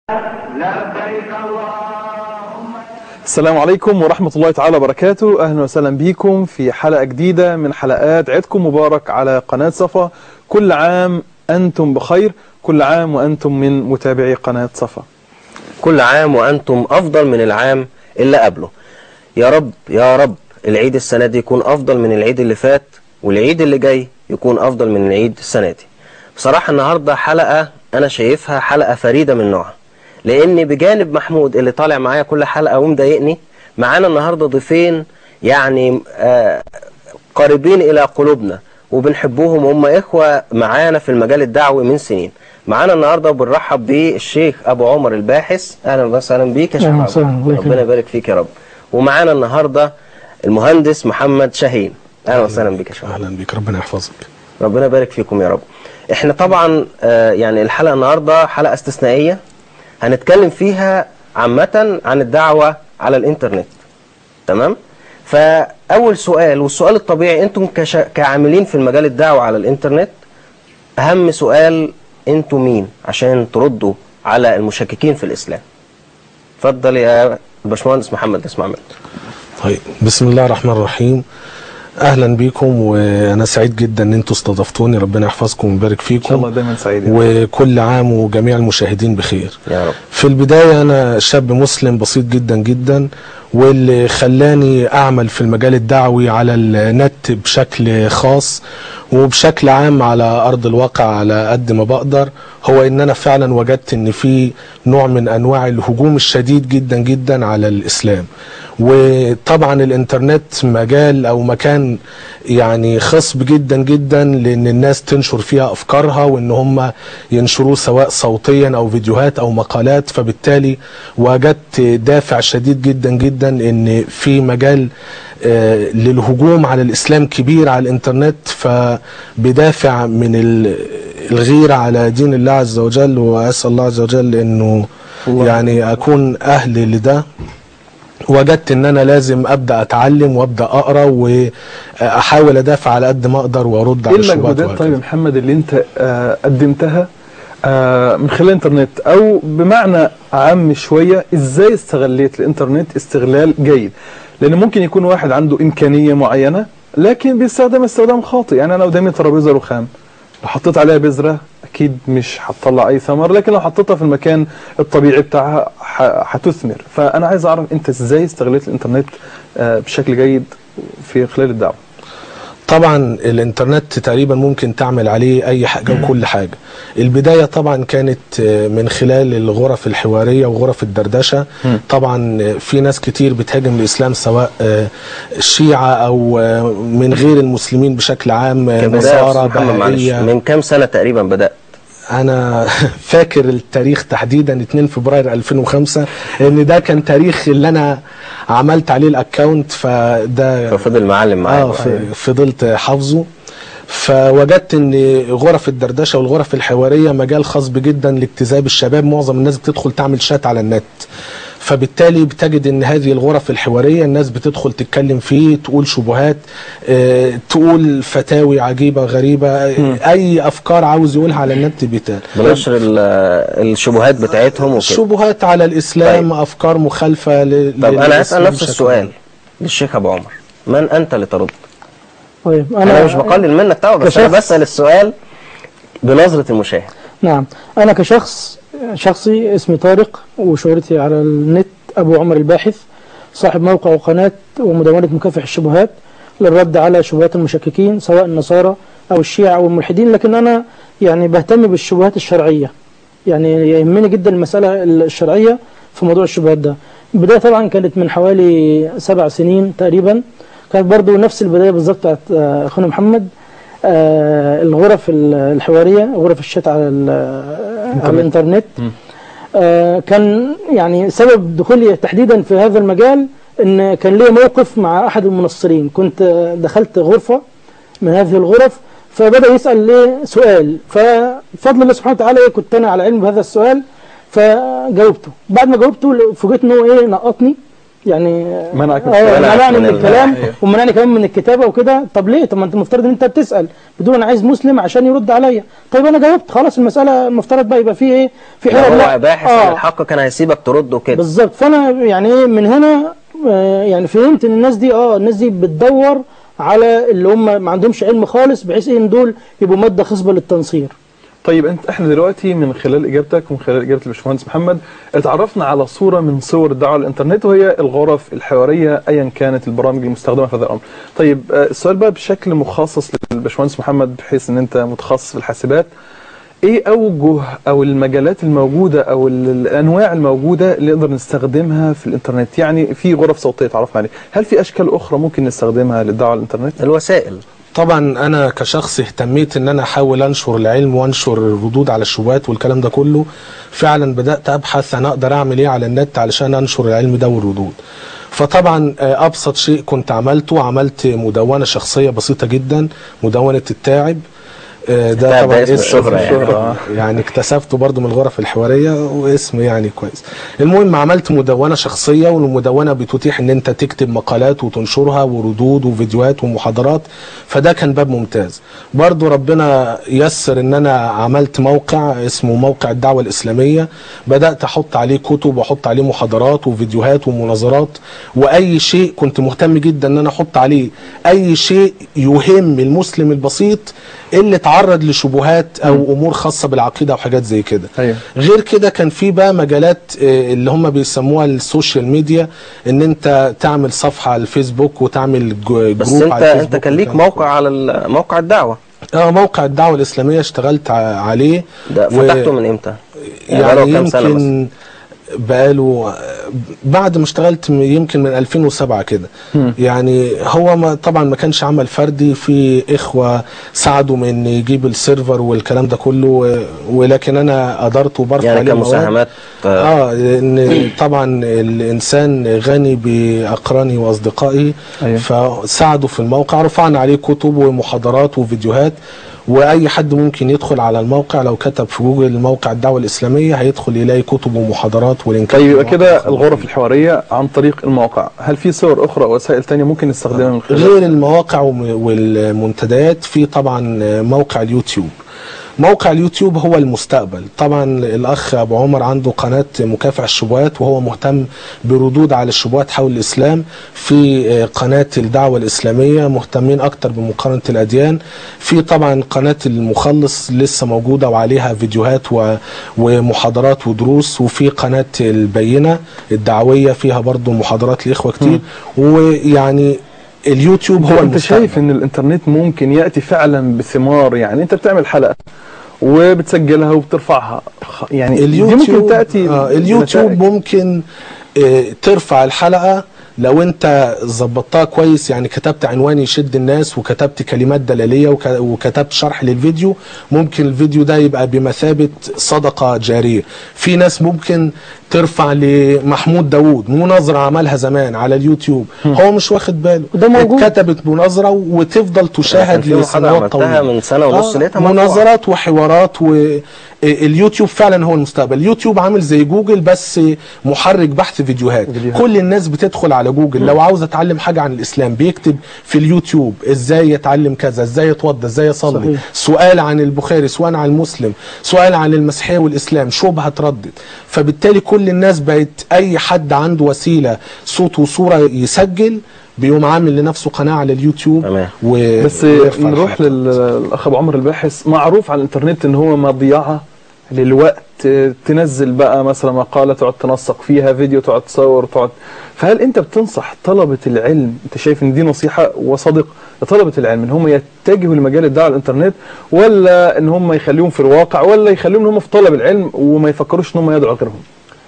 لبيك اللهم السلام عليكم ورحمة الله تعالى وبركاته أهلا وسهلا بكم في حلقة جديدة من حلقات عيدكم مبارك على قناة صفا كل عام أنتم بخير كل عام وأنتم من متابعي قناة صفا كل عام وأنتم أفضل من العام اللي قبله يا رب يا رب العيد السنة دي يكون أفضل من العيد اللي فات والعيد اللي جاي يكون أفضل من العيد السنة دي بصراحة النهاردة حلقة أنا شايفها حلقة فريدة من نوعها لأن بجانب محمود اللي طالع معايا كل حلقة ومضايقني معانا النهاردة ضيفين يعني آه قريبين إلى قلوبنا وبنحبوهم هم إخوة معانا في المجال الدعوي من سنين معانا النهارده وبنرحب بالشيخ ابو عمر الباحث اهلا وسهلا بيك يا شيخ أهلا أبو. وسهلا، الله يكرمك. ربنا يبارك فيك يا رب ومعانا النهارده المهندس محمد شاهين اهلا وسهلا بك يا شيخ اهلا بك ربنا يحفظك ربنا يبارك فيكم يا رب احنا طبعا آه، يعني الحلقه النهارده حلقه استثنائيه هنتكلم فيها عامه عن الدعوه على الانترنت تمام فاول سؤال والسؤال الطبيعي انتم كش... كعاملين في المجال الدعوه على الانترنت اهم سؤال انتم مين عشان تردوا على المشككين في الاسلام اتفضل يا باشمهندس محمد اسمع منك طيب بسم الله الرحمن الرحيم اهلا بيكم وانا سعيد جدا ان انتوا استضفتوني ربنا يحفظكم ويبارك فيكم إن شاء الله دايما سعيد يا رب. وكل عام وجميع المشاهدين بخير يا رب في البداية أنا شاب مسلم بسيط جدا جدا واللي خلاني أعمل في المجال الدعوي على النت بشكل خاص وبشكل عام على أرض الواقع على قد ما بقدر هو إن أنا فعلا وجدت إن في نوع من أنواع الهجوم الشديد جدا جدا على الإسلام وطبعا الإنترنت مجال أو مكان يعني خصب جدا جدا لأن الناس تنشر فيها أفكارها وإن هم ينشروه سواء صوتيا أو فيديوهات أو مقالات فبالتالي وجدت دافع شديد جدا جدا إن في مجال آه، للهجوم على الإسلام كبير على الإنترنت فبدافع من ال- الغيرة على دين الله عز وجل وأسأل الله عز وجل إنه يعني أكون أهل لده وجدت ان انا لازم ابدا اتعلم وابدا اقرا واحاول ادافع على قد ما اقدر وارد إيه على الشبهات المجهودات وهكذا. طيب يا محمد اللي أنت آه، قدمتها آه، من خلال الإنترنت أو بمعنى عام شوية إزاي استغليت الإنترنت استغلال جيد لأن ممكن يكون واحد عنده إمكانية معينة لكن بيستخدم استخدام خاطئ يعني أنا قدامي ترابيزة رخام لو حطيت عليها بذرة أكيد مش هتطلع أي ثمر لكن لو حطيتها في المكان الطبيعي بتاعها ح- هتثمر فأنا عايز أعرف أنت إزاي استغليت الإنترنت آه، بشكل جيد في خلال الدعوة طبعا الانترنت تقريبا ممكن تعمل عليه اي حاجه وكل حاجه البدايه طبعا كانت آه، من خلال الغرف الحواريه وغرف الدردشه مم. طبعا آه، في ناس كتير بتهاجم الاسلام سواء آه، شيعه او آه، من غير المسلمين بشكل عام آه، كبداية يا أستاذ نصارى محمد معلش بهائيه من كام سنه تقريبا بدات انا فاكر التاريخ تحديدا 2 فبراير 2005 ان ده كان تاريخ اللي انا عملت عليه الاكونت فده ففضل معلم معاك اه ف- فضلت حافظه فوجدت ان غرف الدردشه والغرف الحواريه مجال خصب جدا لاجتذاب الشباب معظم الناس بتدخل تعمل شات على النت فبالتالي بتجد ان هذه الغرف الحواريه الناس بتدخل تتكلم فيه تقول شبهات آه، تقول فتاوي عجيبه غريبه آه، اي افكار عاوز يقولها على النت بيتقال بنشر ال- الشبهات بتاعتهم وكده شبهات على الاسلام طيب. افكار مخالفه ل... طب انا للإسلام اسال نفس بشكل السؤال عام. للشيخ ابو عمر من انت لترد طيب انا, مش بقلل منك طبعا بس انا كشخص- بسال السؤال بنظره المشاهد نعم أنا كشخص شخصي اسمي طارق وشهرتي على النت أبو عمر الباحث صاحب موقع وقناة ومدونة مكافح الشبهات للرد على شبهات المشككين سواء النصارى أو الشيعة أو الملحدين لكن أنا يعني بهتم بالشبهات الشرعية يعني يهمني جدا المسألة الشرعية في موضوع الشبهات ده البداية طبعا كانت من حوالي سبع سنين تقريبا كانت برضو نفس البداية بالظبط بتاعت آه، أخونا محمد آه، الغرف ال- الحوارية غرف الشات على, ال- على الإنترنت آه، كان يعني سبب دخولي تحديدا في هذا المجال ان كان لي موقف مع احد المنصرين كنت آه، دخلت غرفه من هذه الغرف فبدا يسال لي سؤال فبفضل الله سبحانه وتعالى إيه، كنت انا على علم بهذا السؤال فجاوبته بعد ما جاوبته فوجئت ان هو ايه نقطني منعك من اه الكلام. منعني من من ال- الكلام أيوه. ومنعني كمان من الكتابه وكده طب ليه طب ما انت المفترض ان انت بتسال بتقول انا عايز مسلم عشان يرد عليا طيب انا جاوبت خلاص المساله المفترض بقى يبقى فيه ايه في لو حوار هو لا. باحث آه. عن الحق كان هيسيبك ترد وكده بالظبط فانا يعني ايه من هنا آه، يعني فهمت ان الناس دي اه الناس دي بتدور على اللي هم ما عندهمش علم خالص بحيث ايه ان دول يبقوا ماده خصبه للتنصير طيب انت احنا دلوقتي من خلال اجابتك ومن خلال اجابه الباشمهندس محمد اتعرفنا على صوره من صور الدعوه على الانترنت وهي الغرف الحواريه ايا كانت البرامج المستخدمه في هذا الامر. طيب آه، السؤال بقى بشكل مخصص للباشمهندس محمد بحيث ان انت متخصص في الحاسبات ايه اوجه او المجالات الموجوده او ال- الانواع الموجوده اللي نقدر نستخدمها في الانترنت يعني في غرف صوتيه تعرفنا عليه هل في اشكال اخرى ممكن نستخدمها للدعوه على الانترنت الوسائل طبعا انا كشخص اهتميت ان انا احاول انشر العلم وانشر الردود على الشبهات والكلام ده كله فعلا بدات ابحث انا اقدر اعمل ايه على النت علشان انشر العلم ده والردود فطبعا آه، ابسط شيء كنت عملته عملت مدونه شخصيه بسيطه جدا مدونه التاعب آه، ده التاعب طبعا ده اسم الشهرة يعني. الشهرة. يعني اكتسبته برضو من الغرف الحواريه واسم يعني كويس المهم عملت مدونه شخصيه والمدونه بتتيح ان انت تكتب مقالات وتنشرها وردود وفيديوهات ومحاضرات فده كان باب ممتاز برضو ربنا يسر ان انا عملت موقع اسمه موقع الدعوه الاسلاميه بدات احط عليه كتب واحط عليه محاضرات وفيديوهات ومناظرات واي شيء كنت مهتم جدا ان انا احط عليه اي شيء يهم المسلم البسيط اللي تعرض لشبهات او امور خاصه بالعقيده او حاجات زي كده أيوه. غير كده كان في بقى مجالات آه، اللي هم بيسموها السوشيال ميديا ان انت تعمل صفحه على الفيسبوك وتعمل جو- بس جروب انت على الفيسبوك انت كان ليك والكلام ده موقع على ال- موقع الدعوه اه موقع الدعوه الاسلاميه اشتغلت ع- عليه ده و- فتحته من امتى؟ يعني بقاله كام سنه مثلا؟ يمكن بقاله بعد ما اشتغلت م- يمكن من 2007 كده يعني هو ما طبعا ما كانش عمل فردي في اخوه ساعدوا من إن يجيب السيرفر والكلام ده كله و- ولكن انا قدرت وبرفع يعني عليه مواد. كمساهمات آه، اه لان طبعا الانسان غني باقرانه واصدقائه أيوة. فساعدوا في الموقع رفعنا عليه كتب ومحاضرات وفيديوهات واي حد ممكن يدخل على الموقع لو كتب في جوجل موقع الدعوه الاسلاميه هيدخل يلاقي كتب ومحاضرات ولينكات طيب يبقى للمواقع كده الخاصة الغرف بيه. الحواريه عن طريق الموقع هل في صور اخرى او وسائل تانية ممكن نستخدمها من خلال غير المواقع وم- والمنتديات في طبعا موقع اليوتيوب موقع اليوتيوب هو المستقبل طبعا الاخ ابو عمر عنده قناه مكافح الشبهات وهو مهتم بردود على الشبهات حول الاسلام في قناه الدعوه الاسلاميه مهتمين اكتر بمقارنه الاديان في طبعا قناه المخلص لسه موجوده وعليها فيديوهات و- ومحاضرات ودروس وفي قناه البينه الدعويه فيها برضو محاضرات لاخوه كتير ويعني اليوتيوب هو انت المستقبل شايف ان الانترنت ممكن ياتي فعلا بثمار يعني انت بتعمل حلقه وبتسجلها وبترفعها خ- يعني دي اليوتيوب ممكن تاتي آه اليوتيوب بنتائج. ممكن آه ترفع الحلقه لو انت ظبطتها كويس يعني كتبت عنوان يشد الناس وكتبت كلمات دلاليه وك- وكتبت شرح للفيديو ممكن الفيديو ده يبقى بمثابه صدقه جاريه في ناس ممكن ترفع لمحمود داوود مناظره عملها زمان على اليوتيوب هو مش واخد باله وده موجود. اتكتبت مناظره وتفضل كان تشاهد في محاضرة لسنوات عملتها طويله من سنة ونص لقيتها مرفوعة. مناظرات وحوارات واليوتيوب فعلا هو المستقبل اليوتيوب عامل زي جوجل بس محرك بحث فيديوهات فيديوهات. كل الناس بتدخل على جوجل لو عاوز اتعلم حاجه عن الاسلام بيكتب في اليوتيوب ازاي يتعلم كذا ازاي يتوضى ازاي يصلي صحيح. سؤال عن البخاري سؤال عن المسلم سؤال عن المسيحيه والاسلام شبهه تردد فبالتالي كل الناس بقت اي حد عنده وسيله صوت وصوره يسجل بيقوم عامل لنفسه قناه على اليوتيوب تمام. و... بس ويرفع نروح الحلقات. للاخ ابو عمر الباحث معروف على الانترنت ان هو مضيعه للوقت تنزل بقى مثلا مقاله تقعد تنسق فيها فيديو تقعد تصور تقعد فهل انت بتنصح طلبه العلم انت شايف ان دي نصيحه وصدق لطلبه العلم ان هم يتجهوا لمجال الدعوه على الانترنت ولا ان هم يخليهم في الواقع ولا يخليهم ان هم في طلب العلم وما يفكروش ان هم يدعوا غيرهم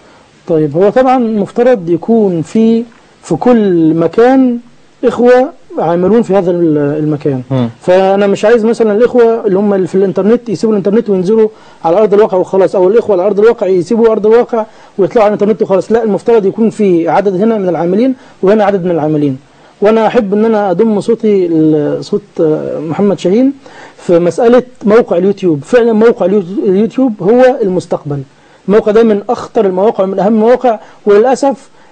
طيب هو طبعا مفترض يكون في في كل مكان إخوة عاملون في هذا ال- المكان مم. فأنا مش عايز مثلا الإخوة اللي هم اللي في الإنترنت يسيبوا الإنترنت وينزلوا على أرض الواقع وخلاص أو الإخوة على أرض الواقع يسيبوا أرض الواقع ويطلعوا على الإنترنت وخلاص لا المفترض يكون في عدد هنا من العاملين وهنا عدد من العاملين وأنا أحب إن أنا أضم صوتي ل- صوت آه، محمد شاهين في مسألة موقع اليوتيوب فعلا موقع اليوت- اليوتيوب هو المستقبل الموقع ده من أخطر المواقع ومن أهم المواقع وللأسف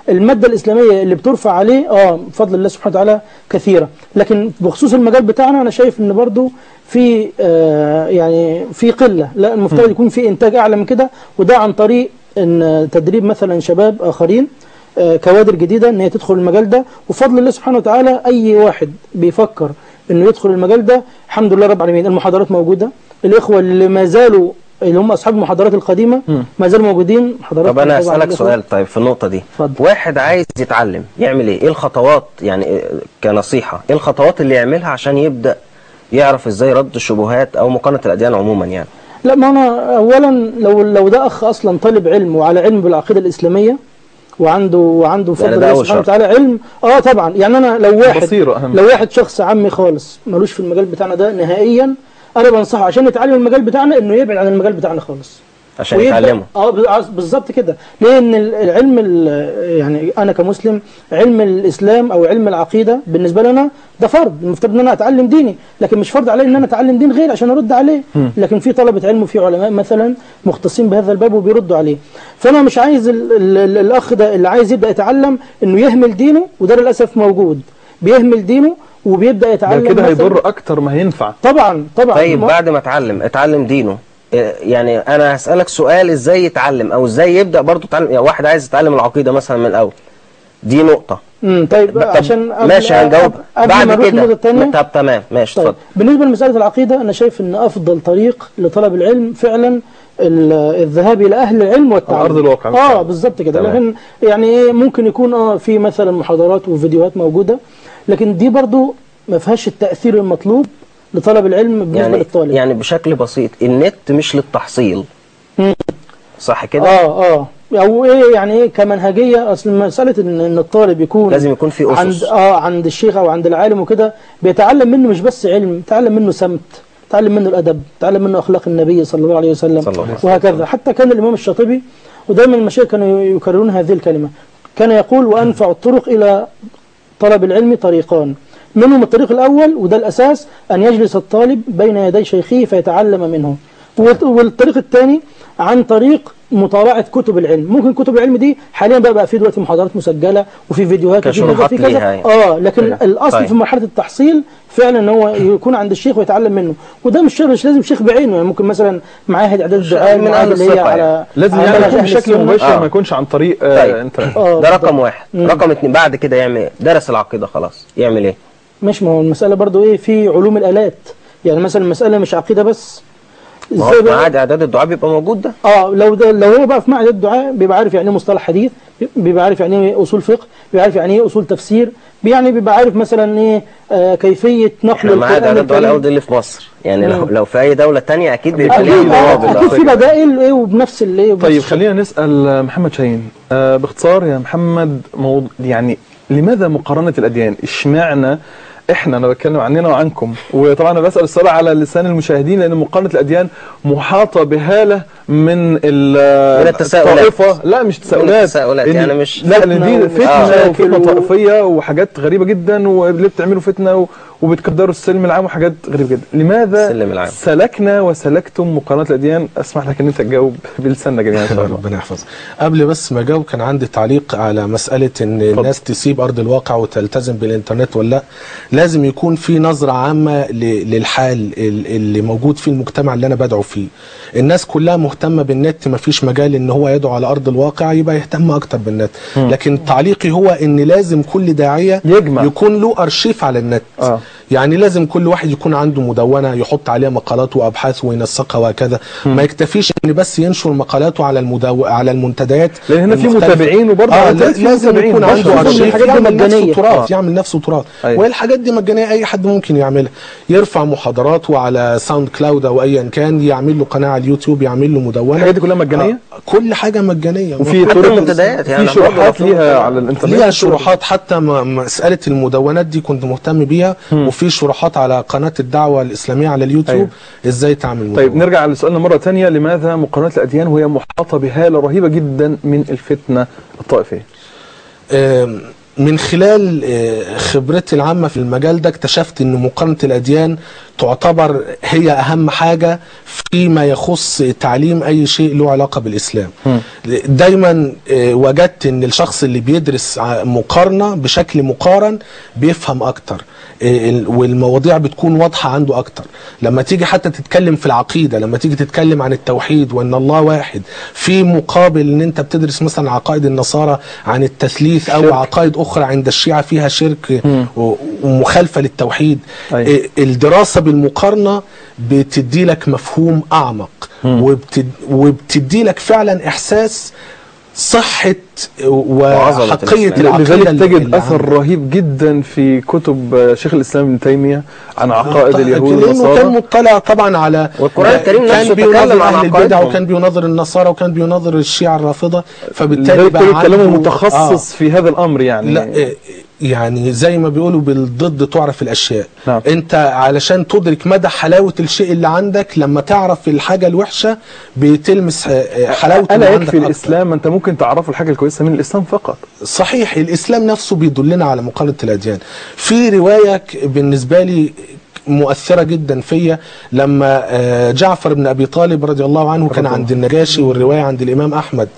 الماده الاسلاميه اللي بترفع عليه اه بفضل الله سبحانه وتعالى كثيره لكن بخصوص المجال بتاعنا انا شايف ان برضو في آه يعني في قله لا المفترض يكون في انتاج اعلى من كده وده عن طريق ان تدريب مثلا شباب اخرين آه، كوادر جديده ان هي تدخل المجال ده وفضل الله سبحانه وتعالى اي واحد بيفكر انه يدخل المجال ده الحمد لله رب العالمين المحاضرات موجوده الاخوه اللي ما زالوا اللي هم اصحاب المحاضرات القديمه ما زالوا موجودين محاضرات طب انا طبعاً اسالك الإخوة. سؤال طيب في النقطه دي اتفضل. واحد عايز يتعلم يعمل ايه ايه الخطوات يعني إيه- كنصيحه ايه الخطوات اللي يعملها عشان يبدا يعرف ازاي رد الشبهات او مقارنه الاديان عموما يعني لا ما انا اولا لو لو ده اخ اصلا طالب علم وعلى علم بالعقيده الاسلاميه وعنده وعنده يعني فضل ده الله أول سبحانه شرط. وتعالى علم اه طبعا يعني انا لو واحد بصيرة أهم. لو واحد شخص عامي خالص ملوش في المجال بتاعنا ده نهائيا انا بنصحه عشان يتعلم المجال بتاعنا انه يبعد عن المجال بتاعنا خالص عشان ويبدأ- يتعلمه اه ب- بالظبط كده لان ال- العلم ال- يعني انا كمسلم علم الاسلام او علم العقيده بالنسبه لنا ده فرض المفترض ان انا اتعلم ديني لكن مش فرض علي ان انا اتعلم دين غير عشان ارد عليه لكن في طلبه علم وفي علماء مثلا مختصين بهذا الباب وبيردوا عليه فانا مش عايز ال ال ال الاخ ده اللي عايز يبدا يتعلم انه يهمل دينه وده للاسف موجود بيهمل دينه وبيبدا ده يتعلم كده مثلاً- هيضر اكتر ما هينفع طبعا طبعا طيب ما- بعد ما اتعلم اتعلم دينه إيه، يعني انا هسالك سؤال ازاي يتعلم او ازاي يبدا برضه يتعلم يعني واحد عايز يتعلم العقيده مثلا من الاول دي نقطه امم طيب طب عشان قبل- ماشي هنجاوب قبل ما بعد نروح النقطة كده التانية طب تمام ماشي طيب اتفضل بالنسبه لمساله العقيده انا شايف ان افضل طريق لطلب العلم فعلا ال- الذهاب الى اهل العلم والتعلم على أرض الواقع. اه بالظبط كده تمام. لكن يعني ايه ممكن يكون اه في مثلا محاضرات وفيديوهات موجوده لكن دي برضو ما فيهاش التاثير المطلوب لطلب العلم بالنسبه يعني للطالب يعني بشكل بسيط النت مش للتحصيل مم. صح كده اه اه او ايه يعني ايه كمنهجيه اصل مساله ان ان الطالب يكون لازم يكون في أسس. عند اه عند الشيخ او عند العالم وكده بيتعلم منه مش بس علم بيتعلم منه سمت تعلم منه الادب تعلم منه اخلاق النبي صلى الله عليه وسلم صلى الله عليه وسلم. وهكذا حتى كان الامام الشاطبي ودايما المشايخ كانوا يكررون هذه الكلمه كان يقول وانفع الطرق الى طلب العلم طريقان منهم الطريق الأول وده الأساس أن يجلس الطالب بين يدي شيخه فيتعلم منه والط- والطريق الثاني عن طريق مطالعة كتب العلم ممكن كتب العلم دي حاليا بقى, بقى في دلوقتي محاضرات مسجلة وفي فيديوهات وفي كذا كشروحات في كذا ليها يعني. اه لكن طيب. الأصل طيب. في مرحلة التحصيل فعلا ان هو يكون عند الشيخ ويتعلم منه وده مش مش لازم شيخ بعينه يعني ممكن مثلا معاهد اعداد الدعاء من أهل المعاهد اللي هي الثقة على يعني. لازم على يعني منهج يكون أهل بشكل السنة. مباشر آه. ما يكونش عن طريق آه طيب. انترنت آه، ده بالظبط. رقم واحد مم. رقم اتنين بعد كده يعمل ايه درس العقيده خلاص يعمل ايه مش ما هو المسألة برضو ايه في علوم الآلات يعني مثلا المسألة مش عقيدة بس ما هو ازاي في بقى معاد اعداد الدعاء بيبقى موجود ده اه لو ده لو هو بقى في معهد الدعاء بيبقى عارف يعني ايه مصطلح حديث بيبقى عارف يعني ايه اصول فقه بيبقى عارف يعني ايه اصول تفسير يعني بيبقى عارف مثلا ايه آه كيفية نقل احنا معاد القرآن اعداد الدعاء الاول الكريم ده اللي في مصر يعني لو مم. لو في اي دوله تانية اكيد بيبقى أكيد. ليها اكيد آه، ضوابط اكيد في أعتقد. بدائل ايه وبنفس الايه وبنفس طيب الشيء. خلينا نسأل محمد شاهين آه باختصار يا محمد موض... يعني لماذا مقارنة الأديان؟ اشمعنى احنا انا بتكلم عننا وعنكم وطبعا انا بسال السؤال على لسان المشاهدين لان مقارنه الاديان محاطه بهاله من ال- من التساؤلات. الطائفه لا مش تساؤلات التساؤلات، إن- يعني مش لا فتنة ان دي ومش فتنه مشاكل وفتنه و- طائفيه وحاجات غريبه جدا واللي بتعملوا فتنه و... وبتكدروا السلم العام وحاجات غريبه جدا لماذا السلم العام. سلكنا وسلكتم مقارنه الاديان اسمح لك ان انت تجاوب بلساننا جميعا ان شاء الله ربنا يحفظك قبل بس ما اجاوب كان عندي تعليق على مساله ان الناس تسيب ارض الواقع وتلتزم بالانترنت ولا لا لازم يكون في نظره عامه ل- للحال ال- اللي موجود في المجتمع اللي انا بدعو فيه الناس كلها مهتمه بالنت ما فيش مجال ان هو يدعو على ارض الواقع يبقى يهتم اكتر بالنت لكن تعليقي هو ان لازم كل داعيه يجمع. يكون له ارشيف على النت آه. يعني لازم كل واحد يكون عنده مدونة يحط عليها مقالاته وأبحاث وينسقها وهكذا ما يكتفيش إن بس ينشر مقالاته على المدو... على المنتديات لأن هنا في المختلفة. متابعين وبرضه آه على لا- الفيس في لازم متابعين يكون بشر. عنده خصوصاً أرشيف الحاجات دي يعمل نفسه مجانية. تراث آه. يعمل نفسه تراث أيوة. والحاجات دي مجانية أي حد ممكن يعملها يرفع محاضراته على ساوند كلاود أو أيا كان يعمل له قناة على اليوتيوب يعمل له مدونة الحاجات دي كلها مجانية؟ آه كل حاجة مجانية وفي حتى طرق المنتديات يعني في شروحات برضه ليها على الانترنت ليها شروحات حتى م- مسألة المدونات دي كنت مهتم بيها وفي شروحات على قناة الدعوة الإسلامية على اليوتيوب أيوة. إزاي تعمل طيب مدونة نرجع لسؤالنا مرة تانية لماذا مقارنة الأديان وهي محاطة بهالة رهيبة جدا من الفتنة الطائفية آم، من خلال آه، خبرتي العامة في المجال ده اكتشفت ان مقارنة الاديان تعتبر هي اهم حاجة فيما يخص تعليم اي شيء له علاقة بالاسلام دايما آه، وجدت ان الشخص اللي بيدرس ع- مقارنه بشكل مقارن بيفهم اكتر آه، ال- والمواضيع بتكون واضحه عنده اكتر لما تيجي حتى تتكلم في العقيده لما تيجي تتكلم عن التوحيد وان الله واحد في مقابل ان انت بتدرس مثلا عقائد النصارى عن التثليث او شرك. عقائد اخرى عند الشيعه فيها شرك و- ومخالفه للتوحيد أيوة. آه، الدراسه بالمقارنه بتدي لك مفهوم اعمق وبتد وبتدي لك فعلا احساس صحه وحقيه الإسلام. العقيده لذلك اللي- تجد اللي اثر عندك. رهيب جدا في كتب آه، شيخ الاسلام ابن تيميه عن عقائد آه، اليهود لانه كان والنصارى مطلع طبعا على والقرآن الكريم كان نفسه بيناظر تكلم عن اهل البدع عقائدهم. وكان بيناظر النصارى وكان بيناظر الشيعة الرافضه فبالتالي لذلك بقى كل كلامه عنده- متخصص في هذا الامر يعني لا إيه، يعني زي ما بيقولوا بالضد تعرف الاشياء نعم. انت علشان تدرك مدى حلاوه الشيء اللي عندك لما تعرف الحاجه الوحشه بتلمس آه، حلاوه الا اللي عندك يكفي أكتر. الاسلام انت ممكن تعرفه الحاجه الكويسه من الاسلام فقط صحيح الاسلام نفسه بيدلنا على مقارنه الاديان في روايه ك- بالنسبه لي مؤثره جدا فيا لما آه، جعفر بن ابي طالب رضي الله عنه كان عند النجاشي والروايه عند الامام احمد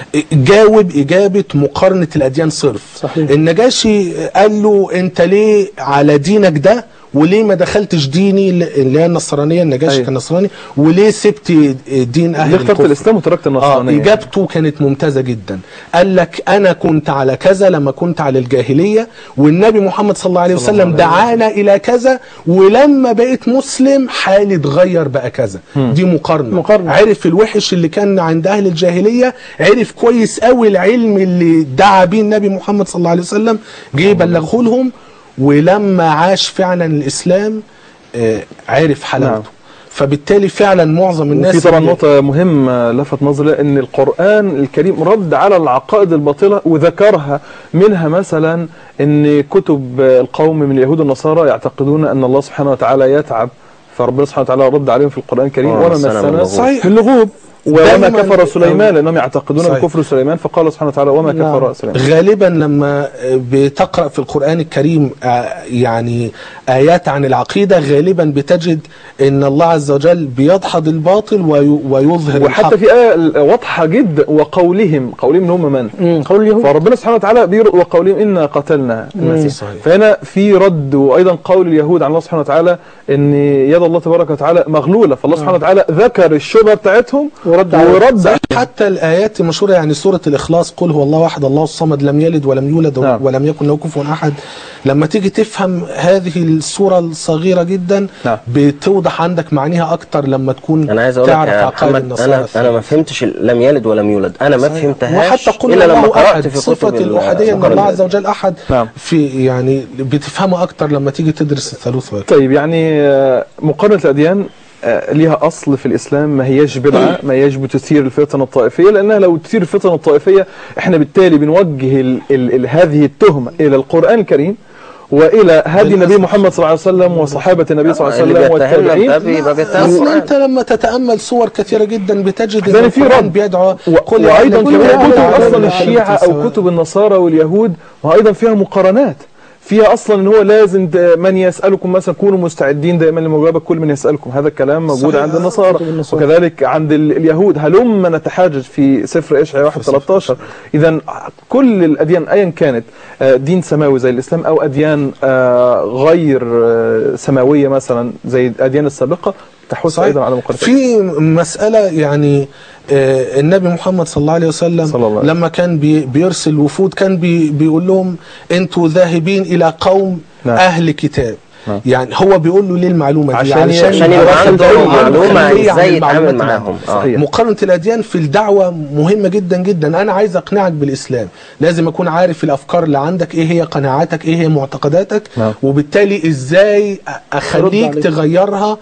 جاوب اجابه مقارنه الاديان صرف صحيح. النجاشي قال له انت ليه على دينك ده وليه ما دخلتش ديني اللي هي النصرانيه النجاشي أيوة. كان نصراني وليه سبت دين اهل ليه اخترت الكفر الاسلام وتركت اه النصرانيه اجابته كانت ممتازه جدا قال لك انا كنت على كذا لما كنت على الجاهليه والنبي محمد صلى الله عليه وسلم دعانا الى كذا ولما بقيت مسلم حالي اتغير بقى كذا دي مقارنه مقارنة. عرف الوحش اللي كان عند اهل الجاهليه عرف كويس قوي العلم اللي دعا بيه النبي محمد صلى الله عليه وسلم جه يبلغه لهم ولما عاش فعلا الاسلام آه، عرف حلاوته نعم. فبالتالي فعلا معظم الناس وفي طبعا اللي- نقطة مهمة لفت نظري ان القرآن الكريم رد على العقائد الباطلة وذكرها منها مثلا ان كتب القوم من اليهود والنصارى يعتقدون ان الله سبحانه وتعالى يتعب فربنا سبحانه وتعالى رد عليهم في القرآن الكريم آه، وما مسنا من مسنا لغوب. صحيح. من لغوب وما دايماً- كفر سليمان أو- لانهم يعتقدون صحيح. بكفر سليمان فقال سبحانه وتعالى وما نعم. كفر سليمان غالبا لما بتقرا في القران الكريم آه، يعني ايات عن العقيده غالبا بتجد ان الله عز وجل بيدحض الباطل وي- ويظهر وحتى الحق في آية واضحة جدا وقولهم قولهم هم من مم، قول اليهود فربنا سبحانه وتعالى بير وقولهم إنا قتلنا المسيح صحيح. فهنا في رد وأيضا قول اليهود عن الله سبحانه وتعالى أن يد الله تبارك وتعالى مغلولة فالله سبحانه وتعالى ذكر الشبهة بتاعتهم ورد عليهم. ورد حتى الايات المشهوره يعني سوره الاخلاص قل هو الله احد الله الصمد لم يلد ولم يولد نعم. ولم يكن له كفوا احد لما تيجي تفهم هذه السوره الصغيره جدا نعم. بتوضح عندك معانيها اكتر لما تكون انا عايز اقول لك تعرف يا عقائد محمد النصارى انا انا الثانية. ما فهمتش ال- لم يلد ولم يولد انا ما صحيح. فهمتهاش وحتى قل الا لما الله قرات احد في صفه كتب ال- الوحديه ان القرآن الله عز وجل احد نعم. في يعني بتفهمه اكتر لما تيجي تدرس الثالوث والثالث. طيب يعني آه، مقارنة الأديان آه، ليها أصل في الإسلام ما هياش بدعة ما هياش بتثير الفتن الطائفية لأنها لو تثير الفتن الطائفية إحنا بالتالي بنوجه ال ال ال هذه التهمة إلى القرآن الكريم وإلى هدي النبي بالأسف. محمد صلى الله عليه وسلم وصحابة النبي صلى الله عليه اللي وسلم بيتهمنا والتابعين بده يبقى بيتهم بس القرآن. انت لما تتامل صور كثيره جدا بتجد يعني ان في القرآن رد. بيدعو و- قل يا وايضا أهل كمان الكتاب كتب تعالوا اصلا إلى الشيعه كلمة او سواء. كتب النصارى واليهود وايضا فيها مقارنات فيها اصلا ان هو لازم د- من يسالكم مثلا كونوا مستعدين دائما لمجابه كل من يسالكم هذا الكلام موجود صحيح. عند النصارى كتب النصارى. وكذلك عند ال- اليهود هلم نتحاجج في سفر اشعياء 1 13 اذا كل الاديان ايا كانت آه، دين سماوي زي الاسلام او اديان آه، غير آه، سماويه مثلا زي الاديان السابقه تحث صحيح. ايضا على مقارنه في مسألة يعني آه، النبي محمد صلى الله عليه وسلم صلى الله عليه لما كان بي بيرسل وفود كان بي بيقول لهم انتوا ذاهبين إلى قوم نعم. أهل كتاب نعم. يعني هو بيقول له ليه المعلومة دي عشان ي- عشان يبقى يبقى عنده عندهم خلفية معلومه عن ازاي يتعامل المعلومات معاهم اه صحيح. مقارنة الأديان في الدعوة مهمة جدا جدا أنا عايز أقنعك بالإسلام لازم أكون عارف الأفكار اللي عندك إيه هي قناعاتك إيه هي معتقداتك نعم. وبالتالي إزاي أخليك عليك. تغيرها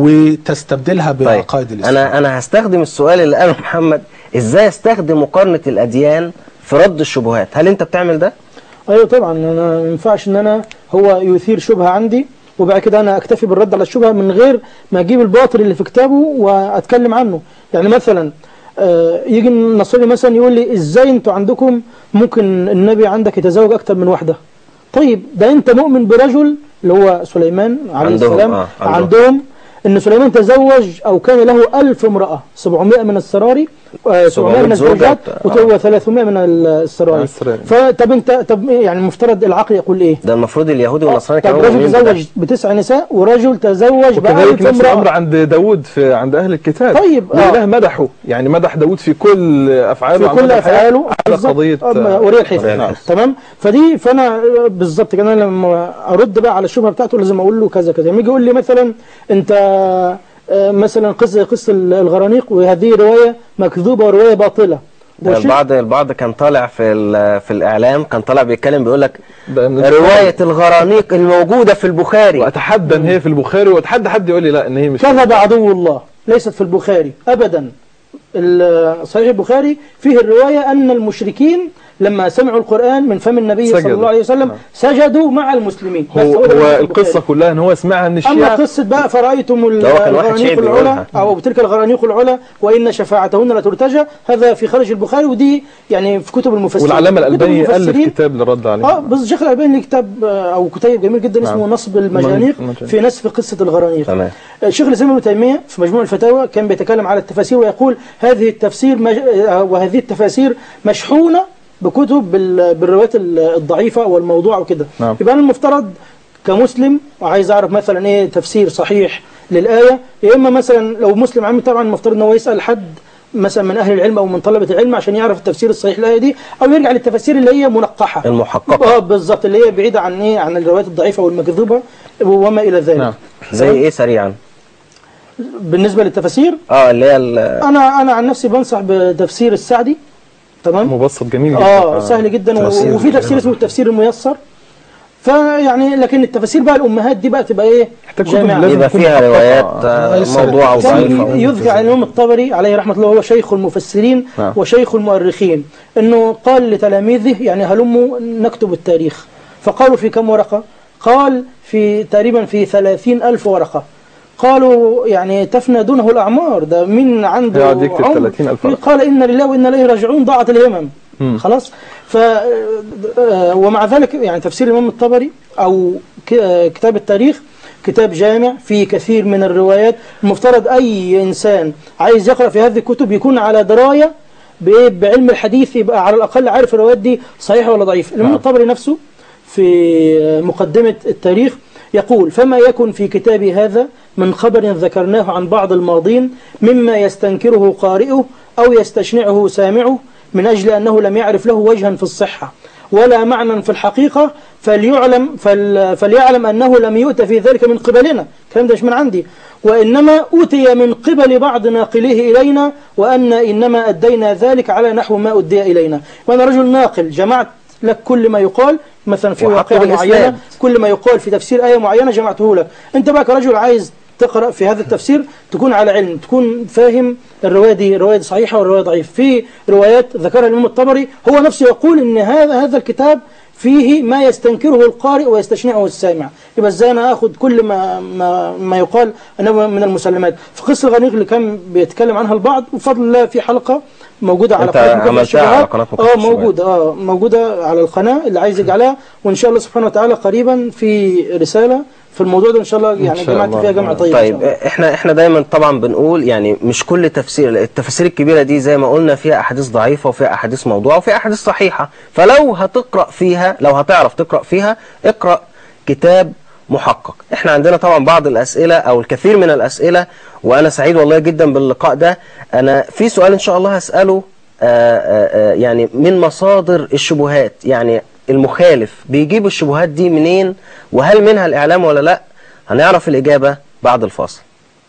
وتستبدلها طيب بعقائد الإسلام انا انا هستخدم السؤال اللي قاله محمد ازاي استخدم مقارنه الاديان في رد الشبهات هل انت بتعمل ده ايوه طبعا انا ما ينفعش ان انا هو يثير شبهه عندي وبعد كده انا اكتفي بالرد على الشبهه من غير ما اجيب الباطل اللي في كتابه واتكلم عنه يعني مثلا آه، يجي النصراني مثلا يقول لي ازاي انتوا عندكم ممكن النبي عندك يتزوج اكتر من واحده طيب ده انت مؤمن برجل اللي هو سليمان عليه عندهم، السلام آه، عندهم. عندهم ان سليمان تزوج او كان له ألف امرأة 700 من السراري آه، 700 من 700 زوجة الزوجات بتاع- و300 من السرايا السرايا. فطب انت طب يعني المفترض العقل يقول ايه؟ ده المفروض اليهودي والنصراني طب كانوا رجل مؤمنين بده. تزوج بتسع نساء ورجل تزوج وكذلك بألف نفس الامر امرأة عند داود في عند اهل الكتاب طيب، آه. والاله مدحه يعني مدح داود في كل افعاله في عن كل مدى الحياة افعاله على بالظبط. قضيه أما آه، وريه الحث وريه الحث. تمام فدي فانا آه، بالظبط كده أنا لما ارد بقى على الشبهه بتاعته لازم اقول له كذا كذا لما يجي يقول لي مثلا انت آه، مثلا قصه قصه الغرانيق وهذه روايه مكذوبه وروايه باطله ده وشيء- البعض البعض كان طالع في ال- في الاعلام كان طالع بيتكلم بيقول لك ده من روايه الغرانيق الموجوده في البخاري واتحدى ان هي في البخاري واتحدى حد يقول لي لا ان هي مش كذب عدو الله ليست في البخاري ابدا ال- صحيح البخاري فيه الروايه ان المشركين لما سمعوا القران من فم النبي صلى سجدوا. الله عليه وسلم نعم. سجدوا مع المسلمين بس هو, ده هو في القصه البخاري. كلها ان هو سمعها من اما الشيعة قصه بقى فرايتم ال- ده هو كان واحد الغرانيق شيعي العلا بيقولها. او تلك الغرانيق العلا وان شفاعتهن لترتجى هذا في خارج البخاري ودي يعني في كتب المفسرين والعلامه كتب الالباني الف المفسرين كتاب للرد عليه اه بس الشيخ الالباني ليه كتاب آه، او كتيب جميل جدا اسمه نعم. نصب المجانيق المجانيق. في نسف قصه الغرانيق تمام الشيخ الاسلام ابن تيميه في مجموع الفتاوى كان بيتكلم على التفاسير ويقول هذه التفسير مج... آه، وهذه التفاسير مشحونه بكتب بال... بالروايات ال- الضعيفه والموضوعه وكده نعم. يبقى انا المفترض كمسلم وعايز اعرف مثلا ايه تفسير صحيح للايه يا اما مثلا لو مسلم عام طبعا المفترض ان هو يسال حد مثلا من اهل العلم او من طلبه العلم عشان يعرف التفسير الصحيح للايه دي او يرجع للتفاسير اللي هي منقحه المحققه اه بالظبط اللي هي بعيده عن ايه عن الروايات الضعيفه والمكذوبه وما الى ذلك نعم. زي ايه سريعا بالنسبه للتفاسير اه اللي هي ال- انا انا عن نفسي بنصح بتفسير السعدي تمام مبسط جميل جدا اه سهل جدا و- تفسير وفي تفسير اسمه التفسير الميسر فيعني لكن التفاسير بقى الامهات دي بقى تبقى ايه محتاج كتب جامعة. لازم يبقى تكون فيها محققة. روايات آه. آه، لسه موضوعه وضعيفه كان يذكر عن الإمام الطبري عليه رحمة الله هو شيخ المفسرين نعم. وشيخ المؤرخين أنه قال لتلاميذه يعني هلموا نكتب التاريخ فقالوا في كم ورقة قال في تقريبا في ثلاثين ألف ورقة قالوا يعني تفنى دونه الأعمار ده مين عنده يقعد يكتب عمر؟ 30,000 ورقة. قال إن لله وإنا إليه راجعون ضاعت الهمم مم. خلاص ف آه، ومع ذلك يعني تفسير الإمام الطبري أو ك- آه، كتاب التاريخ كتاب جامع فيه كثير من الروايات المفترض أي إنسان عايز يقرأ في هذه الكتب يكون على دراية بإيه؟ بعلم الحديث يبقى على الأقل عارف الروايات دي صحيحة ولا ضعيفة الإمام نعم. الطبري نفسه في مقدمة التاريخ يقول فما يكن في كتابي هذا من خبر ذكرناه عن بعض الماضين مما يستنكره قارئه أو يستشنعه سامعه من أجل أنه لم يعرف له وجها في الصحة ولا معنى في الحقيقة فليعلم فل فليعلم أنه لم يؤت في ذلك من قبلنا الكلام ده مش من عندي وإنما أوتي من قبل بعض ناقليه إلينا وأن إنما أدينا ذلك على نحو ما أدي إلينا وأنا رجل ناقل جمعت لك كل ما يقال مثلا في وحقق واقعة الإسناد. معينة كل ما يقال في تفسير آية معينة جمعته لك أنت بقى كرجل عايز تقرأ في هذا التفسير تكون على علم تكون فاهم الرواية دي رواية دي صحيحة والرواية ضعيفة في روايات ذكرها الإمام الطبري هو نفسه يقول إن هذا هذا الكتاب فيه ما يستنكره القارئ ويستشنعه السامع يبقى ازاي انا اخد كل ما ما, ما يقال انه من المسلمات في قصه الغنيق اللي كان بيتكلم عنها البعض وبفضل الله في حلقه موجوده على أنت قناه مكافحة عملتها على الشبهات. قناة مكافحة اه الشبهات. موجوده اه موجوده على القناه اللي عايز يجعلها وان شاء الله سبحانه وتعالى قريبا في رساله في الموضوع ده ان شاء الله يعني شاء جمعت الله. فيها جمع طيب إن شاء طيب الله. احنا احنا دايما طبعا بنقول يعني مش كل تفسير التفاسير الكبيره دي زي ما قلنا فيها احاديث ضعيفه وفيها احاديث موضوعه وفيها احاديث صحيحه فلو هتقرا فيها لو هتعرف تقرا فيها اقرا كتاب محقق احنا عندنا طبعا بعض الاسئله او الكثير من الاسئله وانا سعيد والله جدا باللقاء ده انا في سؤال ان شاء الله هساله آآ آآ يعني من مصادر الشبهات يعني المخالف بيجيب الشبهات دي منين وهل منها الاعلام ولا لا هنعرف الاجابه بعد الفاصل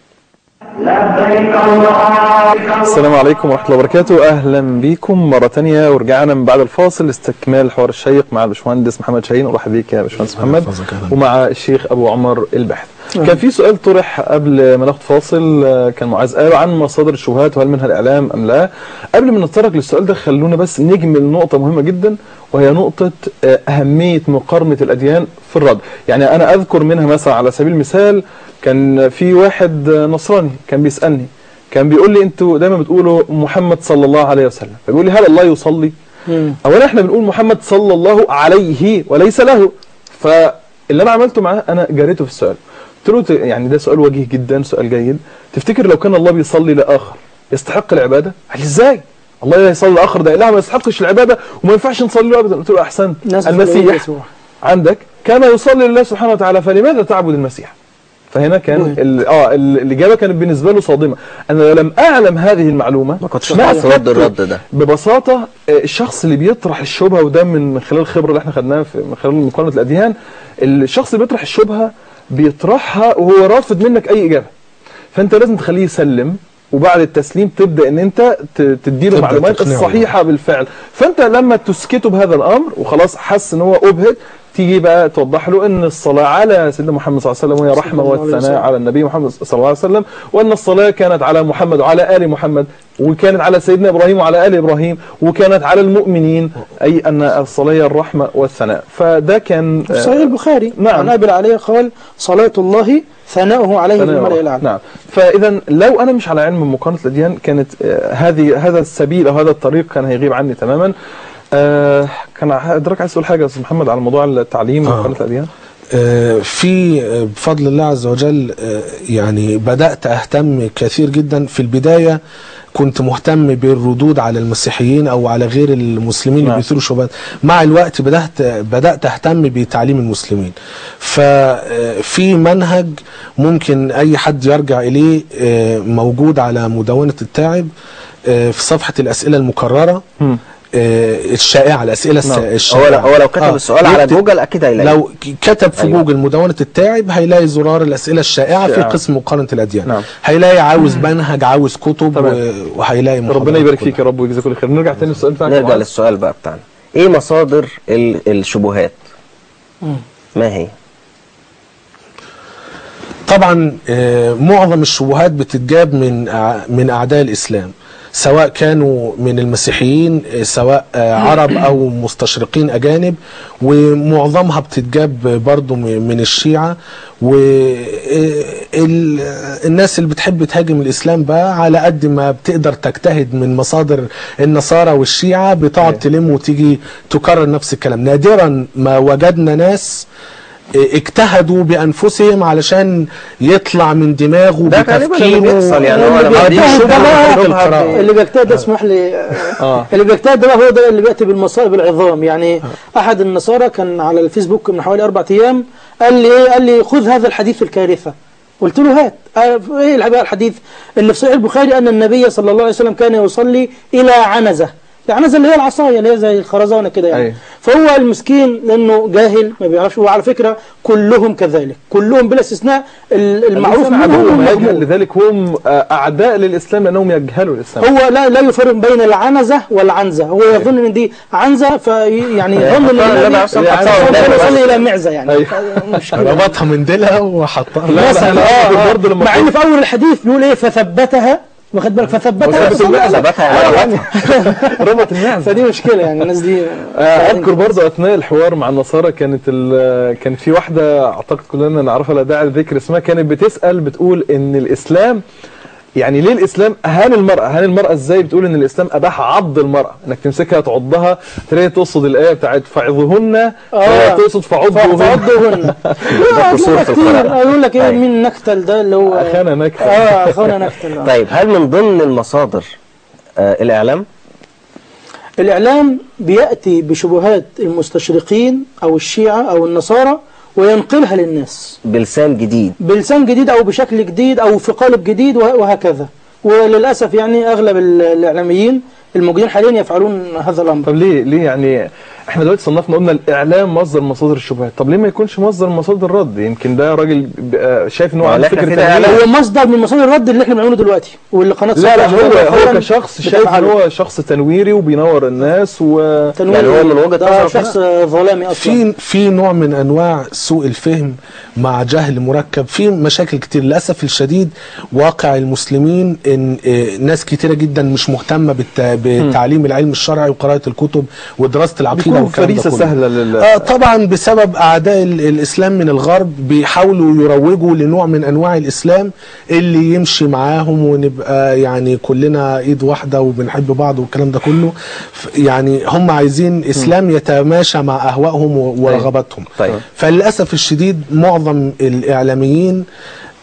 لبيك اللهم السلام عليكم ورحمة الله وبركاته أهلا بكم مرة تانية ورجعنا من بعد الفاصل لاستكمال الحوار الشيق مع الباشمهندس محمد شاهين ورحب بيك يا باشمهندس محمد يحفظك، أهلا. ومع الشيخ أبو عمر الباحث كان في سؤال طرح قبل ما ناخد فاصل آه، كان معاذ قال عن مصادر الشبهات وهل منها الإعلام أم لا قبل ما نتطرق للسؤال ده خلونا بس نجمل نقطة مهمة جدا وهي نقطة آه، أهمية مقارنة الأديان في الرد يعني أنا أذكر منها مثلا على سبيل المثال كان في واحد آه، نصراني كان بيسألني كان بيقول لي انتوا دايما بتقولوا محمد صلى الله عليه وسلم فبيقول لي هل الله يصلي مم. اولا احنا بنقول محمد صلى الله عليه وليس له فاللي انا عملته معاه انا جريته في السؤال قلت له ت- يعني ده سؤال وجيه جدا سؤال جيد تفتكر لو كان الله بيصلي لاخر يستحق العباده قال لي ازاي الله يصلي الاخر ده لا ما يستحقش العباده وما ينفعش نصلي له ابدا قلت له احسنت الناس بتقول إيه المسيح يسوع؟ عندك كان يصلي لله سبحانه وتعالى فلماذا تعبد المسيح فهنا كان مهم. ال- اه ال- الاجابه كانت بالنسبه له صادمه انا لو لم اعلم هذه المعلومه ما كنتش ما هتعرف ترد أثبت الرد ده ببساطه آه، الشخص اللي بيطرح الشبهه وده من خلال الخبره اللي احنا خدناها في من خلال مقارنه الاديان الشخص اللي بيطرح الشبهه بيطرحها وهو رافض منك اي اجابه فانت لازم تخليه يسلم وبعد التسليم تبدا ان انت ت- تديله تبدأ المعلومات تقنعه. الصحيحه بالفعل فانت لما تسكته بهذا الامر وخلاص حس ان هو ابهت تيجي بقى توضح له ان الصلاه على سيدنا محمد صلى الله عليه وسلم وهي رحمه الله عليه والثناء وسلم. على النبي محمد صلى الله عليه وسلم وان الصلاه كانت على محمد وعلى ال محمد وكانت على سيدنا ابراهيم وعلى ال ابراهيم وكانت على المؤمنين اي ان الصلاه هي الرحمه والثناء فده كان في صحيح البخاري نعم. عن ابي العلي قال صلاة الله ثناؤه عليه ثناء بالملأ الله. الاعلى نعم فاذا لو انا مش على علم من مقارنه الاديان كانت آه، هذه هذا السبيل او هذا الطريق كان هيغيب عني تماما آه كان ادراك عايز تقول حاجه يا استاذ محمد على موضوع التعليم آه. ومقارنه الاديان آه، في آه، بفضل الله عز وجل آه، يعني بدأت أهتم كثير جدا في البداية كنت مهتم بالردود على المسيحيين أو على غير المسلمين اللي نعم. بيثيروا شبهات مع الوقت بدأت بدأت أهتم بتعليم المسلمين ففي منهج ممكن أي حد يرجع إليه آه، موجود على مدونة التاعب آه، في صفحة الأسئلة المكررة مم. آه، الشائعة الأسئلة الس- نعم. هو الشائعة لو, هو لو كتب آه، السؤال على يكتب- جوجل اكيد هيلاقيه لو ك- كتب في أيوة. أيوة. جوجل مدونة التاعب هيلاقي زرار الأسئلة الشائعة في الشائعة. قسم مقارنة الأديان نعم. هيلاقي عاوز منهج عاوز كتب تمام. و- وهيلاقي محاضرات ربنا يبارك كلها. فيك يا رب ويجزاك كل خير نرجع تاني للسؤال بتاعك يا نرجع معاذ. للسؤال بقى بتاعنا ايه مصادر ال- الشبهات ما هي طبعا آه، معظم الشبهات بتتجاب من أع- من أعداء الإسلام سواء كانوا من المسيحيين آه، سواء آه، عرب أو مستشرقين أجانب ومعظمها بتتجاب برضو م- من الشيعة والناس اللي بتحب تهاجم الإسلام بقى على قد ما بتقدر تجتهد من مصادر النصارى والشيعة بتقعد تلم وتيجي تكرر نفس الكلام نادرا ما وجدنا ناس اجتهدوا بانفسهم علشان يطلع من دماغه ده غالباً اللي بتفكيره بيحصل يعني هو اللي لما بيجتهد بيجي ده بقى- شبهة القراءة. اللي بيجتهد ده اسمح لي اه اللي بيجتهد ده بقى هو ده اللي بياتي بالمصائب العظام يعني احد النصارى كان على الفيسبوك من حوالي اربع ايام قال لي ايه قال لي خذ هذا الحديث الكارثه قلت له هات آه، ايه بقى الحديث اللي في صحيح البخاري ان النبي صلى الله عليه وسلم كان يصلي الى عنزه العنزه اللي هي العصايه اللي هي زي الخرزانه كده يعني أيوة. فهو المسكين لانه جاهل ما بيعرفش وعلى فكره كلهم كذلك كلهم بلا استثناء ال- المعروف الإنسان عدو منهم ويجهل المغمور. لذلك هم آه، اعداء للاسلام لانهم يجهلوا الاسلام هو لا لا يفرق بين العنزه والعنزه هو يظن ان دي عنزه في يعني يظن ان النبي النبي أصلاً صلى حطها الله عليه قدامه وسلم بس. الى معزه يعني أيوة. مشكله ربطها من ديلها وحطها لا، مثلا لا، آه، آه. برضه لما مع ان في اول الحديث بيقول ايه فثبتها واخد بالك فثبتها وثبت المعزة. ثبتها يعني ربط المعزه فدي مشكله يعني الناس دي آه، اذكر برضه اثناء الحوار مع النصارى كانت ال- كان في واحده اعتقد كلنا نعرفها لا داعي للذكر اسمها كانت بتسال بتقول ان الاسلام يعني ليه الاسلام اهان المراه اهان المراه ازاي بتقول ان الاسلام اباح عض المراه انك تمسكها تعضها تلاقي تقصد الايه بتاعت فعظهن آه. تقصد فعضوهن فعضوهن قصور في القراءة. كتير يقول لك ايه أيوة. مين نكتل ده اللي هو اخانا نكتة اه اخونا نكتل آه. طيب هل من ضمن المصادر آه الاعلام الإعلام بيأتي بشبهات المستشرقين أو الشيعة أو النصارى وينقلها للناس بلسان جديد بلسان جديد أو بشكل جديد أو في قالب جديد وه- وهكذا وللأسف يعني أغلب ال- الإعلاميين الموجودين حاليا يفعلون هذا الأمر طب ليه ليه يعني احنا دلوقتي صنفنا قلنا الاعلام مصدر مصادر الشبهات طب ليه ما يكونش مصدر مصادر الرد يمكن ده راجل بيبقى شايف ان هو ما عنده احنا فكره كده تنوير. إعلام. هو مصدر من مصادر الرد اللي احنا بنعمله دلوقتي واللي قناة لا لا صفحة هو شباب هو فعلاً كشخص شايف ان بتفعله. هو شخص تنويري وبينور الناس و تنوير يعني هو من وجهة ده نظرك شخص ظلامي أصلا في في نوع من انواع سوء الفهم مع جهل مركب في مشاكل كتير للاسف الشديد واقع المسلمين ان آه، ناس كتيره جدا مش مهتمه بالت- بتعليم العلم الشرعي وقراءه الكتب ودراسه العقيده بيكون والكلام ده فريسه كله. سهله لل آه طبعا بسبب اعداء ال- الاسلام من الغرب بيحاولوا يروجوا لنوع من انواع الاسلام اللي يمشي معاهم ونبقى يعني كلنا ايد واحده وبنحب بعض والكلام ده كله ف- يعني هم عايزين اسلام يتماشى مع اهوائهم و- ورغباتهم طيب. فللاسف الشديد معظم الاعلاميين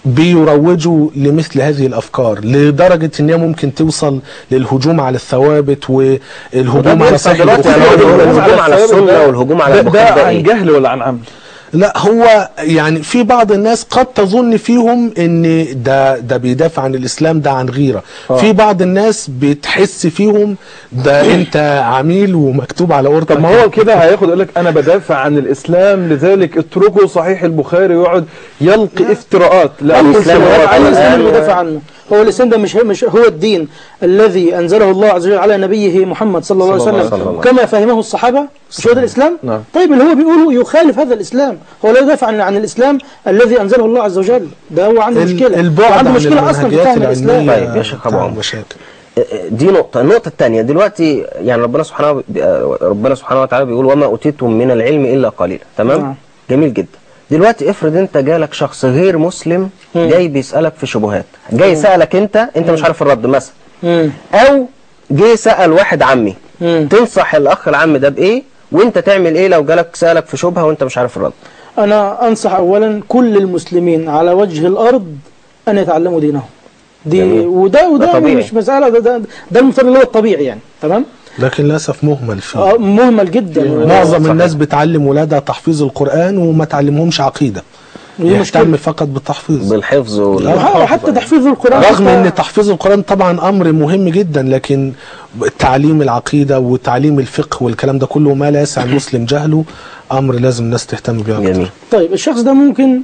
بيروجوا لمثل هذه الافكار لدرجه ان هي ممكن توصل للهجوم على الثوابت والهجوم على صحيح دلوقتي يعني البخاري هو الهجوم على الثوابت السنة ده- والهجوم على ده- البخاري ده ده عن إيه؟ جهل ولا عن عمد لا هو يعني في بعض الناس قد تظن فيهم ان ده ده بيدافع عن الاسلام ده عن غيره آه. في بعض الناس بتحس فيهم ده انت عميل ومكتوب على قرطك طب ما هو كده هياخد يقول لك انا بدافع عن الاسلام لذلك اتركوا صحيح البخاري ويقعد يلقي افتراءات لا أقول الإسلام شبهات هو على على الاسلام اللي الإسلام. بيدافع عنه هو الاسلام ده مش مش هو الدين الذي انزله الله عز وجل على نبيه محمد صلى الله عليه صلى الله وسلم عليه وسلم. كما فهمه الصحابه مش هو ده الاسلام نعم. طيب اللي هو بيقوله يخالف هذا الاسلام هو لا يدافع عن, عن الاسلام الذي انزله الله عز وجل ده هو عنده ال- مشكله البعد وعنده عن مشكله اصلا في المنهجيات فهم الاسلام العلمية طيب يا شيخ أبو بتاع عمر. مشاكل دي نقطة النقطة الثانية دلوقتي يعني ربنا سبحانه ربنا سبحانه وتعالى بيقول وما أوتيتم من العلم إلا قليلا تمام نعم. جميل جدا دلوقتي افرض انت جالك شخص غير مسلم مم. جاي بيسألك في شبهات جاي سألك انت انت مش عارف الرد مثلا مم. او جه سأل واحد عمي مم. تنصح الاخ العم ده بايه وانت تعمل ايه لو جالك سألك في شبهة وانت مش عارف الرد أنا أنصح أولا كل المسلمين على وجه الأرض أن يتعلموا دينهم دي جميل. وده ده وده طبيعي. مش مسألة ده ده, ده المفترض اللي هو الطبيعي يعني تمام لكن للاسف مهمل فيه آه، مهمل جدا معظم صحيح. الناس بتعلم ولادها تحفيظ القرآن وما تعلمهمش عقيدة ودي يهتم مشكلة فقط بالتحفيظ بالحفظ وال... آه، حتى تحفيظ القرآن رغم حتى- ان تحفيظ القرآن طبعا امر مهم جدا لكن تعليم العقيدة وتعليم الفقه والكلام ده كله ما لا يسع المسلم جهله امر لازم الناس تهتم بيه أكتر. جميل طيب الشخص ده ممكن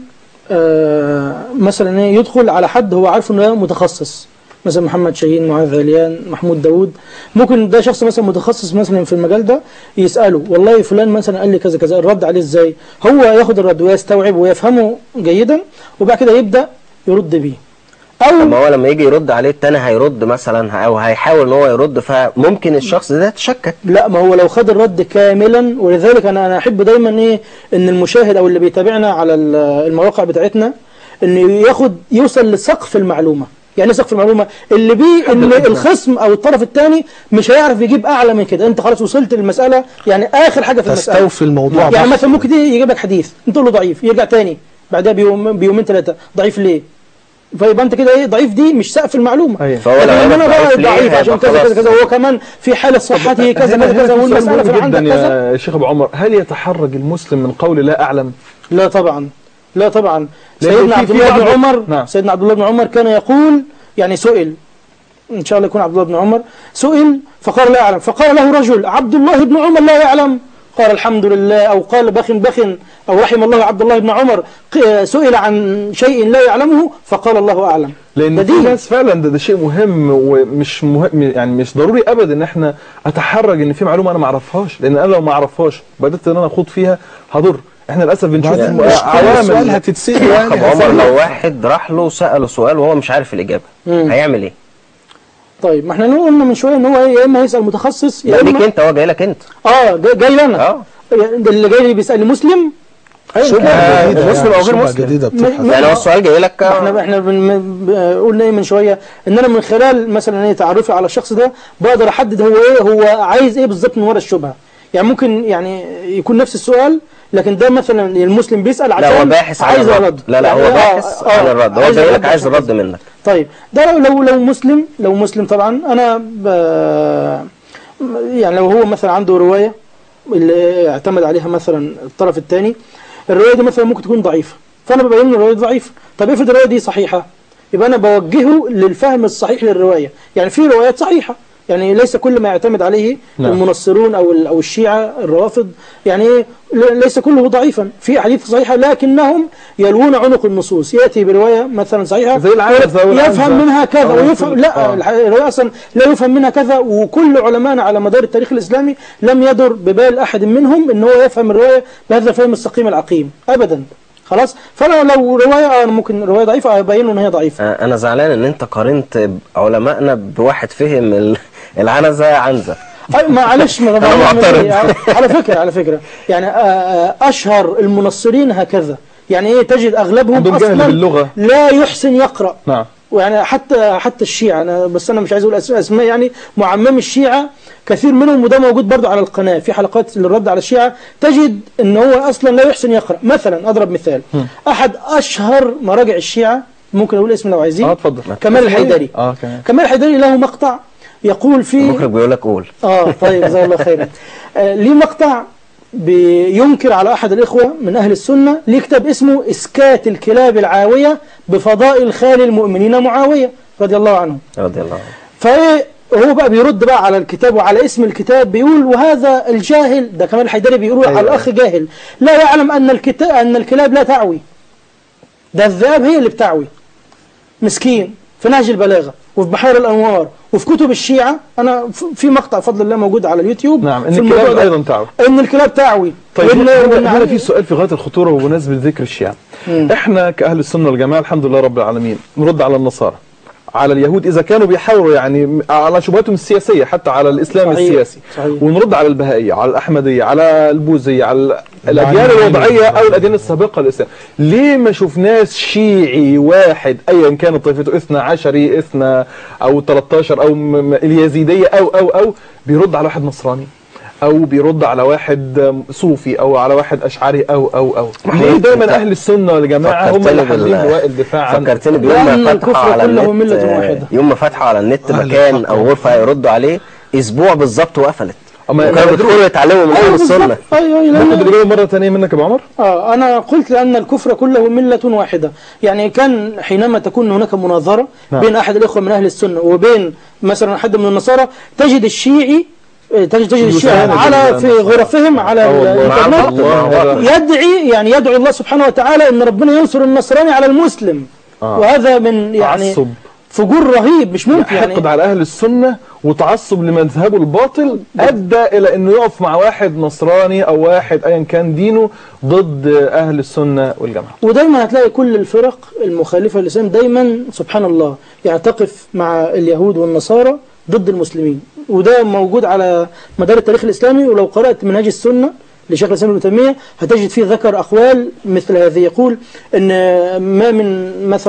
آه مثلا إيه يدخل على حد هو عارف انه متخصص مثلا محمد شاهين معاذ عليان محمود داوود ممكن ده شخص مثلا متخصص مثلا في المجال ده يسأله والله فلان مثلا قال لي كذا كذا الرد عليه ازاي هو ياخد الرد ويستوعب ويفهمه جيدا وبعد كده يبدأ يرد بيه طب او ما هو لما يجي يرد عليه التاني هيرد مثلا او هيحاول ان هو يرد فممكن الشخص ده يتشكك لا ما هو لو خد الرد كاملا ولذلك انا انا احب دايما ايه ان المشاهد او اللي بيتابعنا على ال- المواقع بتاعتنا ان ياخد يوصل لسقف المعلومه يعني ايه سقف المعلومه اللي بيه ان الخصم او الطرف الثاني مش هيعرف يجيب اعلى من كده انت خلاص وصلت للمساله يعني اخر حاجه في المساله تستوفي الموضوع يعني بحث. مثلا ممكن تيجي يجيب لك حديث انت تقول له ضعيف يرجع تاني بعدها بيوم بيومين ثلاثه ضعيف ليه فيبقى انت كده ايه ضعيف دي مش سقف المعلومه أيوة. فهو لو لكن عرف انا بقى ضعيف ليه ضعيف عشان هيبقى كذا كذا خلاص. كذا وهو كمان في حاله صحته كذا هنا- كذا هنا كذا في سؤال والمساله في مهم عندك جدا كذا يا شيخ ابو عمر هل يتحرج المسلم من قول لا اعلم لا طبعا لا طبعا لأن سيدنا في- عبد في الله بن بعض- عمر نعم. سيدنا عبد الله بن عمر كان يقول يعني سئل ان شاء الله يكون عبد الله بن عمر سئل فقال لا اعلم فقال له رجل عبد الله بن عمر لا يعلم قال الحمد لله او قال بخ بخ او رحم الله عبد الله بن عمر ق- سئل عن شيء لا يعلمه فقال الله اعلم ده لان في دين. ناس فعلا ده, ده شيء مهم ومش مهم يعني مش ضروري ابدا ان احنا اتحرج ان في معلومه انا ما اعرفهاش لان انا لو ما اعرفهاش بدات ان انا اخوض فيها هضر احنا للاسف بنشوف بعدين مش كل سؤال عوامل هتتسأل يا أخ ابو عمر يعني لو واحد راح له سأله سؤال وهو مش عارف الإجابة مم. هيعمل ايه؟ طيب ما احنا قلنا من شويه ان هو يا اما يسال متخصص لا يا ليك اما انت هو جاي لك انت اه جاي جاي لنا اه ده اللي جاي لي بيسال مسلم شبهة آه، جديدة مسلم يعني، أو غير شبهة مسلم. جديدة بتبحث م- يعني هو السؤال جاي لك ما احنا احنا بن- ب- قلنا ايه من شويه ان انا من خلال مثلا ايه تعرفي على الشخص ده بقدر احدد هو ايه هو عايز ايه بالظبط من ورا الشبهه يعني ممكن يعني يكون نفس السؤال لكن ده مثلا المسلم بيسال عشان لا هو باحث عن عايز الرد لا لا هو يعني باحث آه، عن آه، الرد هو جاي لك عايز عشان الرد كده. منك طيب ده لو لو لو مسلم لو مسلم طبعا انا ب يعني لو هو مثلا عنده روايه اللي اعتمد عليها مثلا الطرف الثاني الروايه دي مثلا ممكن تكون ضعيفه فانا ببين له الروايه دي ضعيفه طب افرض الروايه دي صحيحه يبقى انا بوجهه للفهم الصحيح للروايه يعني في روايات صحيحه يعني ليس كل ما يعتمد عليه نعم. المنصرون او ال- او الشيعه الروافض يعني إيه؟ ل- ليس كله ضعيفا في احاديث صحيحه لكنهم يلوون عنق النصوص ياتي بروايه مثلا صحيحه زي العنزة والعنزة. يفهم منها كذا أو ويفهم كل- لا آه. الح- الروايه اصلا لا يفهم منها كذا وكل علمائنا على مدار التاريخ الاسلامي لم يدر ببال احد منهم ان هو يفهم الروايه بهذا الفهم السقيم العقيم ابدا خلاص فانا لو روايه آه، أنا ممكن روايه ضعيفه ابين له ان هي ضعيفه آه، انا زعلان ان انت قارنت علمائنا بواحد فهم ال- العنزة عنزة أي معلش ما أنا معترض. على فكره على فكره يعني آه، آه، اشهر المنصرين هكذا يعني ايه تجد اغلبهم عندهم جهل اصلا باللغة. لا يحسن يقرا نعم ويعني حتى حتى الشيعة أنا بس أنا مش عايز أقول أس- أسماء يعني معمم الشيعة كثير منهم وده موجود برضو على القناة في حلقات للرد على الشيعة تجد أن هو أصلا لا يحسن يقرأ مثلا أضرب مثال أحد أشهر مراجع الشيعة ممكن اقول اسم لو عايزين اه اتفضل كمال الحيدري اه كمان كمال الحيدري له مقطع يقول فيه المخرج بيقول لك قول اه طيب جزاه الله خيرا آه ليه مقطع بينكر على احد الاخوه من اهل السنه ليه كتاب اسمه اسكات الكلاب العاويه بفضائل خال المؤمنين معاويه رضي الله عنه رضي الله عنه فايه هو بقى بيرد بقى على الكتاب وعلى اسم الكتاب بيقول وهذا الجاهل ده كمان الحيدري بيقول أيوة. على الاخ جاهل لا يعلم ان الكتاب ان الكلاب لا تعوي ده الذئاب هي اللي بتعوي مسكين في نهج البلاغه وفي بحار الانوار وفي كتب الشيعه انا ف- في مقطع بفضل الله موجود على اليوتيوب نعم في ان الموضوع الكلاب ده. ايضا تعب ان الكلاب تعوي طيب وإن- هنا, وإن هنا علي- في سؤال في غايه الخطوره وبمناسبه ذكر الشيعة مم. احنا كاهل السنه والجماعه الحمد لله رب العالمين نرد على النصارى على اليهود اذا كانوا بيحاولوا يعني م- على شبهاتهم السياسيه حتى على الاسلام صحيح، السياسي صحيح. ونرد على البهائيه على الاحمديه على البوذيه على ال- الاديان العلمانية. الوضعيه او الاديان السابقه للاسلام ليه ما شفناش شيعي واحد ايا كانت طائفته اثنا عشري اثنا او 13 او م- م- اليزيديه او او او بيرد على واحد نصراني او بيرد على واحد صوفي او على واحد اشعري او او او محمود، ليه دايما أنت اهل السنه والجماعه هم فكرتني اللي بال- حاملين لواء الدفاع عن فكرتني بيوم لأن ما الكفر فتحوا على كله النت ملة آه، واحدة. يوم ما فتحوا على النت أهل مكان الحق او غرفه يردوا عليه اسبوع بالظبط وقفلت أما وكانوا يدروا- بيدخلوا يتعلموا من اهل أيوة السنه بالظبط. ايوه أيوة، ممكن لأن- الاجابه مره ثانيه منك يا ابو عمر آه أنا قلت لأن الكفر كله ملة واحدة يعني كان حينما تكون هناك مناظرة نعم. بين أحد الإخوة من أهل السنة وبين مثلا حد من النصارى تجد الشيعي آه، تجد تجد الشيعي يساند على في النصارى. غرفهم على آه والله. مع الإنترنت الله يدعي يعني يدعو الله سبحانه وتعالى أن ربنا ينصر النصراني على المسلم آه. وهذا من يعني تعصب فجور رهيب مش ممكن يعني حقد على اهل السنه وتعصب لمذهبه الباطل ادى الى انه يقف مع واحد نصراني او واحد ايا كان دينه ضد اهل السنه والجماعه ودايما هتلاقي كل الفرق المخالفة للإسلام دايما سبحان الله يعني تقف مع اليهود والنصارى ضد المسلمين وده موجود على مدار التاريخ الإسلامي ولو قرأت منهج السنة لشيخ الإسلام ابن تيمية هتجد فيه ذكر أقوال مثل هذه يقول أن ما من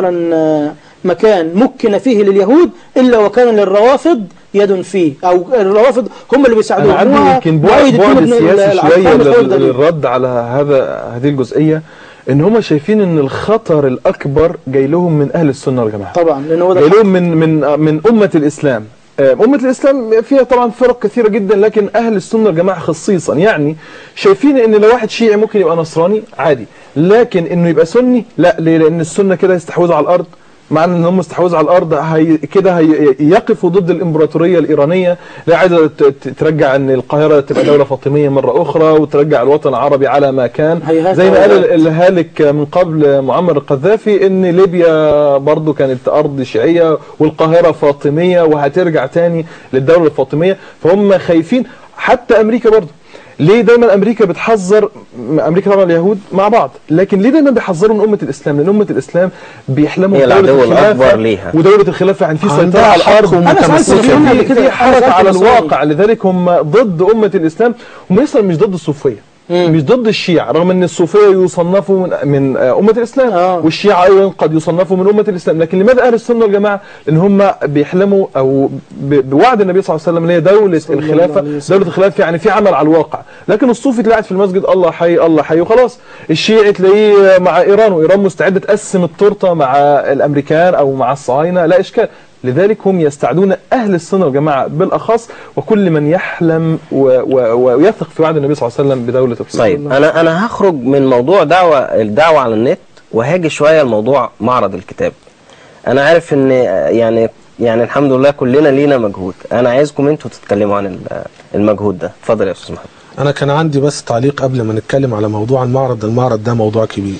مثلا مكان مكن فيه لليهود إلا وكان للروافض يد فيه أو الروافض هم اللي بيساعدوه انا عندي هو يمكن بعد, مؤيد بعد الدين ابن سياسي العقاد شويه الخوي لل- ده. للرد على هذا هذه الجزئيه ان هم شايفين ان الخطر الاكبر جاي لهم من اهل السنه والجماعه طبعا لأن هو ده جاي لهم من من من امه الاسلام آه، أمة الإسلام فيها طبعا فرق كثيرة جدا لكن أهل السنة والجماعة خصيصا يعني شايفين إن لو واحد شيعي ممكن يبقى نصراني عادي لكن إنه يبقى سني لا ليه؟ لأن السنة كده يستحوذوا على الأرض معنى ان هم استحوذوا على الارض هي كده هي يقفوا ضد الامبراطوريه الايرانيه اللي عايزه ت- ت- ترجع ان القاهره تبقى دوله فاطميه مره اخرى وترجع الوطن العربي على ما كان هيهات زي ما قال وهيهات. الهالك من قبل معمر القذافي ان ليبيا برضو كانت ارض شيعيه والقاهره فاطميه وهترجع تاني للدوله الفاطميه فهم خايفين حتى امريكا برضو ليه دايما امريكا بتحذر م- امريكا طبعا اليهود مع بعض لكن ليه دايما بيحذروا من امه الاسلام لان امه الاسلام بيحلموا هي بدولة العدو الخلافة الأكبر ليها. ودوله الخلافه يعني في عندها سيطره على الارض حق أنا سألت في- فيهم قبل في- كده، في أنا حركه سألت على نصراني. الواقع لذلك هم ضد امه الاسلام هم اصلا مش ضد الصوفيه مش ضد الشيعة رغم ان الصوفية يصنفوا من, من آه، أمة الإسلام آه. والشيعة أيضا قد يصنفوا من أمة الإسلام لكن لماذا أهل السنة والجماعة لأن هم بيحلموا أو ب- بوعد النبي صلى الله عليه وسلم اللي هي دولة صلى الله الخلافة عليه وسلم. دولة الخلافة يعني في عمل على الواقع لكن الصوفي تلاقي قاعد في المسجد الله حي الله حي وخلاص الشيعي تلاقيه مع إيران وإيران مستعدة تقسم التورتة مع الأمريكان أو مع الصهاينة لا إشكال لذلك هم يستعدون أهل السنة والجماعة بالأخص وكل من يحلم و- و- ويثق في وعد النبي صلى الله عليه وسلم بدولة الخلافة طيب انا انا هخرج من موضوع دعوه الدعوه على النت وهاجي شويه لموضوع معرض الكتاب انا عارف ان يعني يعني الحمد لله كلنا لينا مجهود انا عايزكم انتوا تتكلموا عن ال- المجهود ده اتفضل يا استاذ محمد انا كان عندي بس تعليق قبل ما نتكلم على موضوع المعرض المعرض ده موضوع كبير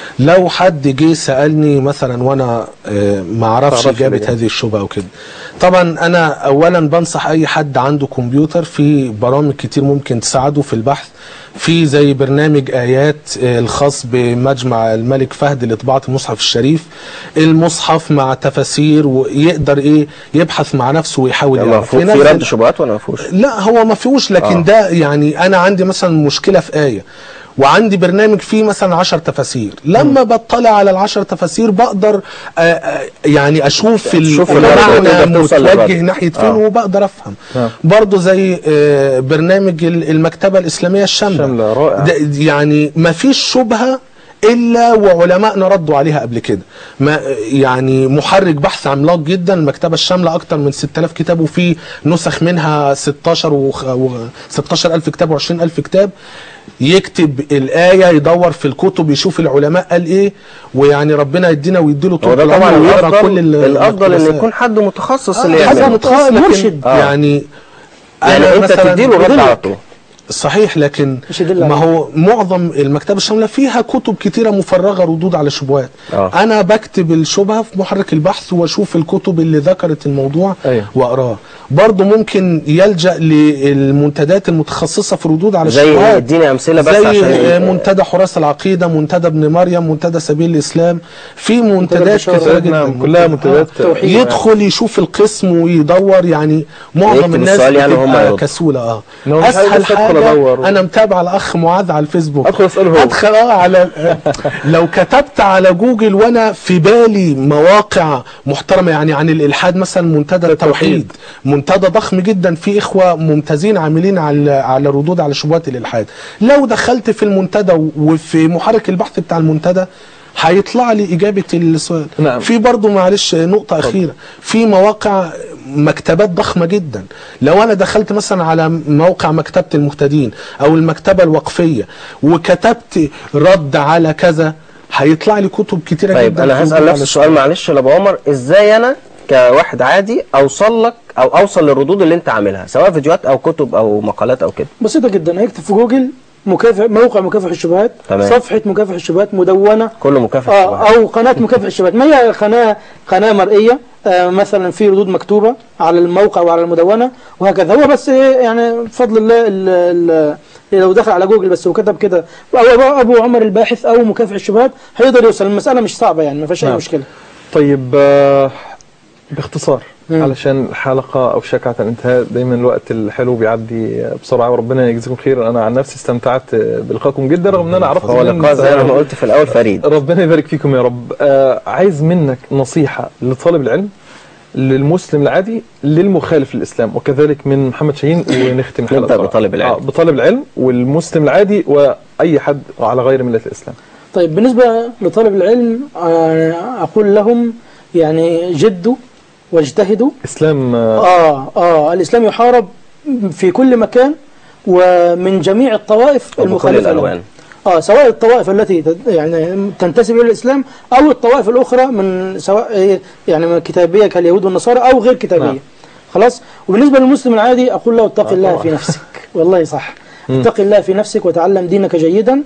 لو حد جه سالني مثلا وانا آه، ما اعرفش تعرفش اجابه ليه؟ هذه الشبهه وكده طبعا انا اولا بنصح اي حد عنده كمبيوتر في برامج كتير ممكن تساعده في البحث في زي برنامج ايات آه، الخاص بمجمع الملك فهد لطباعه المصحف الشريف المصحف مع تفاسير ويقدر ايه يبحث مع نفسه ويحاول ما يعرف فيه- في ناس- رد شبهات ولا ما فيهوش لا هو ما فيهوش لكن آه. آه. ده يعني انا عندي مثلا مشكله في ايه وعندي برنامج فيه مثلا عشر تفاسير لما بطلع على العشر تفاسير بقدر آه، آه، يعني اشوف تشوف الرد وتقدر المعنى توصل للرد. متوجه ناحيه فين آه. وبقدر افهم آه. برضو زي آه، برنامج ال- المكتبه الاسلاميه الشامله شاملة، رائع. ده يعني ما فيش شبهه الا وعلمائنا ردوا عليها قبل كده ما يعني محرك بحث عملاق جدا المكتبه الشامله اكتر من 6000 كتاب وفي نسخ منها 16 و و- 16000 كتاب و20000 كتاب يكتب الآية يدور في الكتب يشوف العلماء قال إيه ويعني ربنا يدينا ويديله هو طول ده طبعا العمر ويقرا الافضل كل ال- الافضل ان المقتبسات. يكون حد متخصص آه، اللي حد يعمله متخصص لكن مرشد. آه. يعني يعني أنا انت مثلاً تديله الرد بدلك. على طول صحيح لكن مش يدل ما عليه. هو معظم المكتبة الشاملة فيها كتب كتيرة مفرغة ردود على شبهات آه. أنا بكتب الشبهة في محرك البحث وأشوف الكتب اللي ذكرت الموضوع أيوة. وأقراه برضه ممكن يلجأ للمنتديات المتخصصة في ردود على زي الشبهات اديني امثله بس زي عشان منتدى حراس العقيدة منتدى ابن مريم منتدى سبيل الإسلام في منتديات البشارة. كثيرة جدا نعم كلها منتديات توحيد. يدخل يشوف القسم ويدور يعني معظم ويكتب الناس السؤال يعني هم بتبقى يردوا. كسولة اه إن هو مش عايز اسهل بس أدخل حاجة أدور. انا متابع الاخ معاذ على الفيسبوك أدخل أسأله هو. ادخل اه على لو كتبت على جوجل وانا في بالي مواقع محترمة يعني عن الالحاد مثلا منتدى التوحيد منتدى ضخم جدا فيه اخوة ممتازين عاملين على على ردود على شبهات الالحاد لو دخلت في المنتدى وفي محرك البحث بتاع المنتدى هيطلع لي اجابه السؤال نعم. في برضو معلش نقطه اخيره في مواقع مكتبات ضخمه جدا لو انا دخلت مثلا على موقع مكتبه المهتدين او المكتبه الوقفيه وكتبت رد على كذا هيطلع لي كتب كتيره طيب جدا انا في هسال الرد نفس على السؤال معلش يا ابو عمر ازاي انا كواحد عادي اوصل لك او اوصل للردود اللي انت عاملها سواء فيديوهات او كتب او مقالات او كده بسيطة جدا هيكتب في جوجل مكافح موقع مكافح الشبهات تمام. صفحة مكافح الشبهات مدونة كله مكافح آه شبهات. او قناة مكافح الشبهات ما هي قناة قناة مرئية آه مثلا في ردود مكتوبة على الموقع وعلى المدونة وهكذا هو بس إيه يعني بفضل الله ال ال لو دخل على جوجل بس وكتب كده او أبو- ابو عمر الباحث او مكافح الشبهات هيقدر يوصل المسألة مش صعبة يعني ما فيهاش اي نعم. مشكلة طيب آه، باختصار مم. علشان الحلقة أو شكعة الانتهاء دايما الوقت الحلو بيعدي بسرعة وربنا يجزيكم خير أنا عن نفسي استمتعت بلقائكم جدا رغم أن أنا عرفت هو من- لقاء زي ما قلت في الاول فريد ربنا يبارك فيكم يا رب آه عايز منك نصيحة لطالب العلم للمسلم العادي للمخالف للإسلام وكذلك من محمد شاهين ونختم الحلقة نبدأ بسرعة. بطالب العلم. آه بطالب العلم والمسلم العادي وأي حد على غير ملة الإسلام طيب بالنسبة لطالب العلم آه، أقول لهم يعني جدوا واجتهدوا إسلام آه آه آه الإسلام يحارب في كل مكان ومن جميع الطوائف وبكل المخالفة له. الالوان اه سواء الطوائف التي تد- يعني تنتسب الى الاسلام او الطوائف الاخرى من سواء إيه يعني من كتابيه كاليهود والنصارى او غير كتابيه نعم. خلاص وبالنسبه للمسلم العادي اقول له اتق آه الله طبعا. في نفسك والله صح اتق الله في نفسك وتعلم دينك جيدا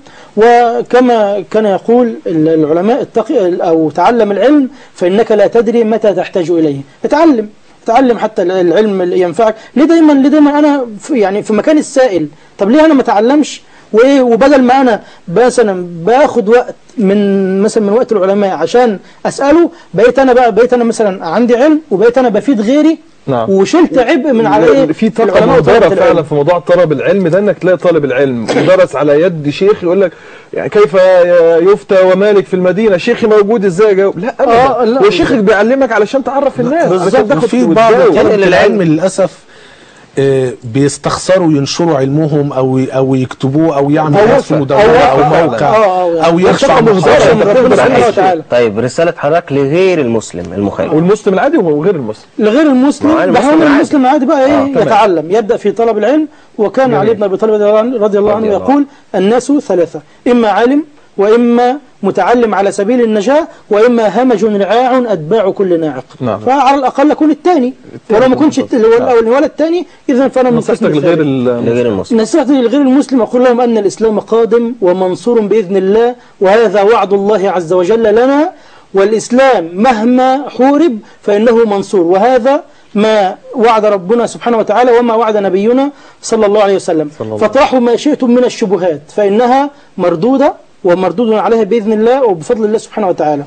وكما كان يقول ال- العلماء اتق او تعلم العلم فانك لا تدري متى تحتاج اليه اتعلم تعلم حتى العلم اللي ينفعك ليه دايما ليه دايما انا في يعني في مكان السائل طب ليه انا ما اتعلمش وايه وبدل ما انا مثلا باخد وقت من مثلا من وقت العلماء عشان اساله بقيت انا بقى بقيت انا مثلا عندي علم وبقيت انا بفيد غيري نعم. وشلت عبء من على ايه في طاقه العلماء مهدره وطلبة العلم. فعلا في موضوع طلب العلم ده انك تلاقي طالب العلم درس على يد شيخ يقول لك يعني كيف يفتى ومالك في المدينه شيخي موجود ازاي اجاوب لا آه، ابدا لا. هو شيخك بيعلمك علشان تعرف الناس بالظبط علشان تاخد في بعض وتجاوب. طلبة تنقل العلم العلم. للاسف آه، بيستخسروا ينشروا علمهم او او يكتبوه او يعمل أو نفسه أو مدونه او واقع. موقع آه، آه، او يرفع منطقة مهدرة. من محاضرة. ربنا سبحانه معلش. وتعالى طيب رساله حضرتك لغير المسلم المخالف والمسلم العادي وغير المسلم لغير ما هو المسلم المسلم بحاول العادي. المسلم العادي بقى ايه آه، تمام. يتعلم يبدا في طلب العلم وكان جميل. علي بن ابي طالب رضي الله عنه- رضي الله عنه رضي الله. يقول الناس ثلاثه اما عالم واما متعلم على سبيل النجاه واما همج رعاع اتباع كل ناعق نعم. فعلى الاقل اكون الثاني ولو ما كنتش الت- نعم. ولا ولا الثاني اذا فانا من نصيحتك قسم لغير الثاني. ال- لغير المسلم نصيحتي لغير المسلم أقول لهم أن الإسلام قادم ومنصور بإذن الله وهذا وعد الله عز وجل لنا والإسلام مهما حورب فإنه منصور وهذا ما وعد ربنا سبحانه وتعالى وما وعد نبينا صلى الله عليه وسلم صلى الله فطرحوا ما شئتم من الشبهات فإنها مردودة ومردود عليها بإذن الله وبفضل الله سبحانه وتعالى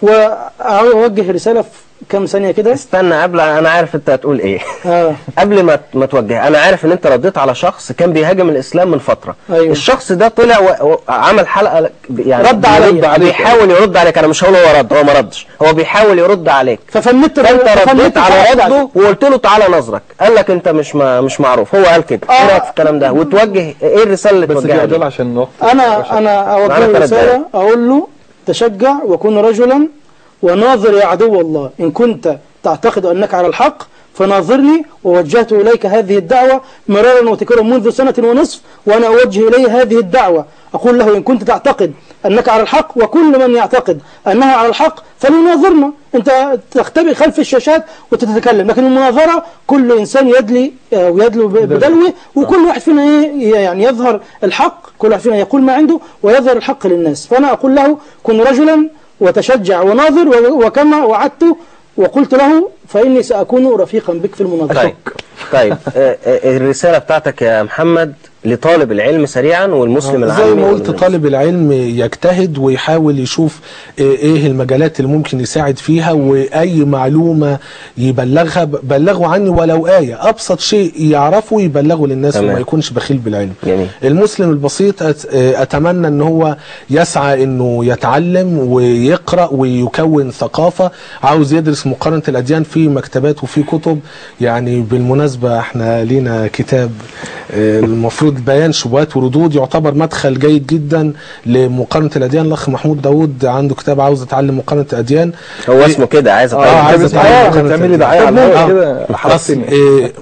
واوجه رساله في كام ثانيه كده استنى قبل انا عارف انت هتقول ايه اه قبل ما ما توجه انا عارف ان انت رديت على شخص كان بيهاجم الاسلام من فتره أيوة. الشخص ده طلع و- وعمل حلقه يعني رد عليا. بيرد عليك بيحاول يرد عليك انا مش هقول هو رد هو ما ردش هو بيحاول يرد عليك ففنت فانت فنت رديت على فنت رده وقلت له تعالى نظرك قال لك انت مش ما مش معروف هو قال كده ايه آه. رايك في الكلام ده وتوجه ايه الرساله اللي بس دي توجهها عجل له؟ عشان الوقت انا انا معانا اوجه ثلاث رساله دقايق. اقول له تشجع وكن رجلا وناظر يا عدو الله ان كنت تعتقد انك على الحق فناظرني ووجهت اليك هذه الدعوه مرارا وتكرارا منذ سنه ونصف وانا اوجه اليه هذه الدعوه اقول له ان كنت تعتقد انك على الحق وكل من يعتقد انه على الحق فليناظرنا انت تختبئ خلف الشاشات وتتكلم لكن المناظره كل انسان يدلي آه، ويدلو ب- بدلوه وكل واحد فينا ايه يعني يظهر الحق كل واحد فينا يقول ما عنده ويظهر الحق للناس فانا اقول له كن رجلا وتشجع وناظر و- وكما وعدت وقلت له فاني ساكون رفيقا بك في المناظره طيب طيب آه، آه، الرساله بتاعتك يا محمد لطالب العلم سريعا والمسلم العامي زي ما قلت والناس. طالب العلم يجتهد ويحاول يشوف ايه المجالات اللي ممكن يساعد فيها واي معلومه يبلغها بلغوا عني ولو ايه ابسط شيء يعرفه يبلغه للناس تمام. وما يكونش بخيل بالعلم جميل. المسلم البسيط أت- اتمنى ان هو يسعى انه يتعلم ويقرا ويكون ثقافه عاوز يدرس مقارنه الاديان في مكتبات وفي كتب يعني بالمناسبه احنا لينا كتاب آه، المفروض بيان شبهات وردود يعتبر مدخل جيد جدا لمقارنه الاديان الاخ محمود داوود عنده كتاب عاوز اتعلم مقارنه الاديان هو اسمه كده عايز اه أتعلم. عايز بس اتعلم آه، مقارنة تعملي الأديان. دعاية على آه. الهوا كده بس حرصتني آه،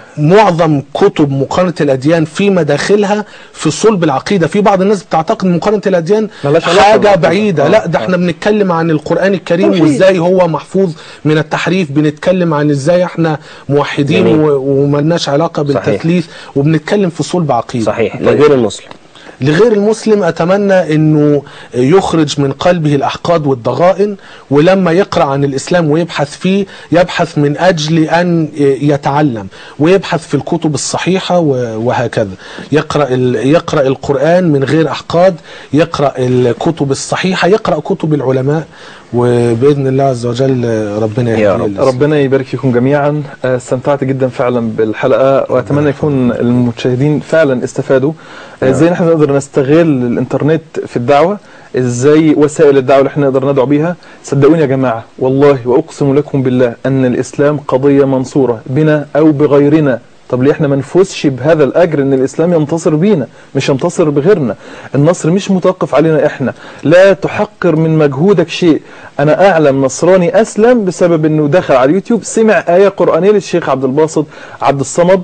معظم كتب مقارنة الأديان في مداخلها في صلب العقيدة في بعض الناس بتعتقد إن مقارنة الأديان ملهاش علاقة حاجة بالعقيدة. بعيدة آه. لا ده احنا بنتكلم عن القرآن الكريم توحيد. وإزاي هو محفوظ من التحريف بنتكلم عن إزاي احنا موحدين جميل. و- وملناش علاقة صحيح. بالتثليث وبنتكلم في صلب عقيدة صحيح لغير المسلم لغير المسلم اتمنى انه يخرج من قلبه الاحقاد والضغائن ولما يقرا عن الاسلام ويبحث فيه يبحث من اجل ان يتعلم ويبحث في الكتب الصحيحه و- وهكذا يقرا ال- يقرا القران من غير احقاد يقرا الكتب الصحيحه يقرا كتب العلماء وباذن الله عز وجل ربنا يا يهديه رب. للإسلام. ربنا يبارك فيكم جميعا آه، استمتعت جدا فعلا بالحلقه واتمنى يكون المشاهدين فعلا استفادوا آه، ازاي نحن نقدر نستغل الانترنت في الدعوه ازاي وسائل الدعوه اللي احنا نقدر ندعو بيها صدقوني يا جماعه والله واقسم لكم بالله ان الاسلام قضيه منصوره بنا او بغيرنا طب ليه احنا ما نفوزش بهذا الاجر ان الاسلام ينتصر بينا مش ينتصر بغيرنا النصر مش متوقف علينا احنا لا تحقر من مجهودك شيء انا اعلم نصراني اسلم بسبب انه دخل على اليوتيوب سمع ايه قرانيه للشيخ عبد الباسط عبد الصمد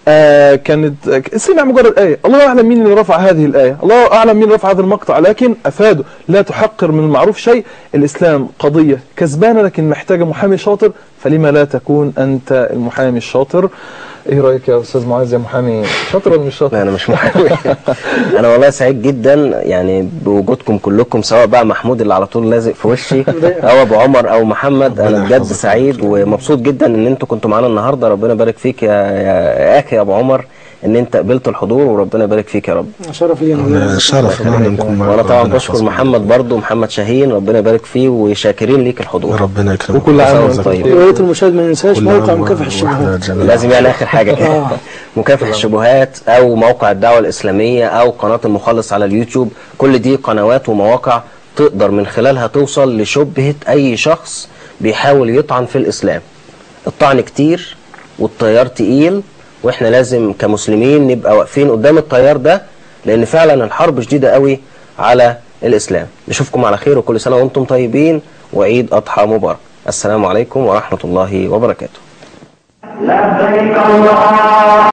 آه كانت آه، سمع مجرد آية الله أعلم مين اللي رفع هذه الآية الله أعلم مين اللي رفع هذا المقطع لكن أفاده لا تحقر من المعروف شيء الإسلام قضية كسبانة لكن محتاجة محامي شاطر فلما لا تكون أنت المحامي الشاطر إيه رأيك يا أستاذ معاذ يا محامي شاطر ولا مش شاطر لا انا مش محامي انا والله سعيد جدا يعني بوجودكم كلكم سواء بقى محمود اللي على طول لازق في وشي او ابو عمر او محمد انا ربنا بجد يحفظك. سعيد ومبسوط جدا ان انتوا كنتوا معانا النهارده ربنا يبارك فيك يا يا اخي يا ابو عمر ان انت قبلت الحضور وربنا يبارك فيك يا رب شرف لي انا شرف معنا نكون معاك. وانا طبعا ربنا بشكر يحفظك. محمد برضو محمد شاهين ربنا يبارك فيه وشاكرين ليك الحضور ربنا يكرمك وكل عام وأنت وأنت طيب. بخير. يا ريت المشاهد ما ينساش كل موقع عام مكافح وإحنا الشبهات جميعا. لازم يعني اخر حاجه كده مكافح الشبهات او موقع الدعوه الاسلاميه او قناه المخلص على اليوتيوب كل دي قنوات ومواقع تقدر من خلالها توصل لشبهه اي شخص بيحاول يطعن في الاسلام الطعن كتير والتيار تقيل واحنا لازم كمسلمين نبقى واقفين قدام التيار ده لان فعلا الحرب شديده قوي على الاسلام نشوفكم على خير وكل سنه وانتم طيبين وعيد اضحى مبارك السلام عليكم ورحمه الله وبركاته لبيك الله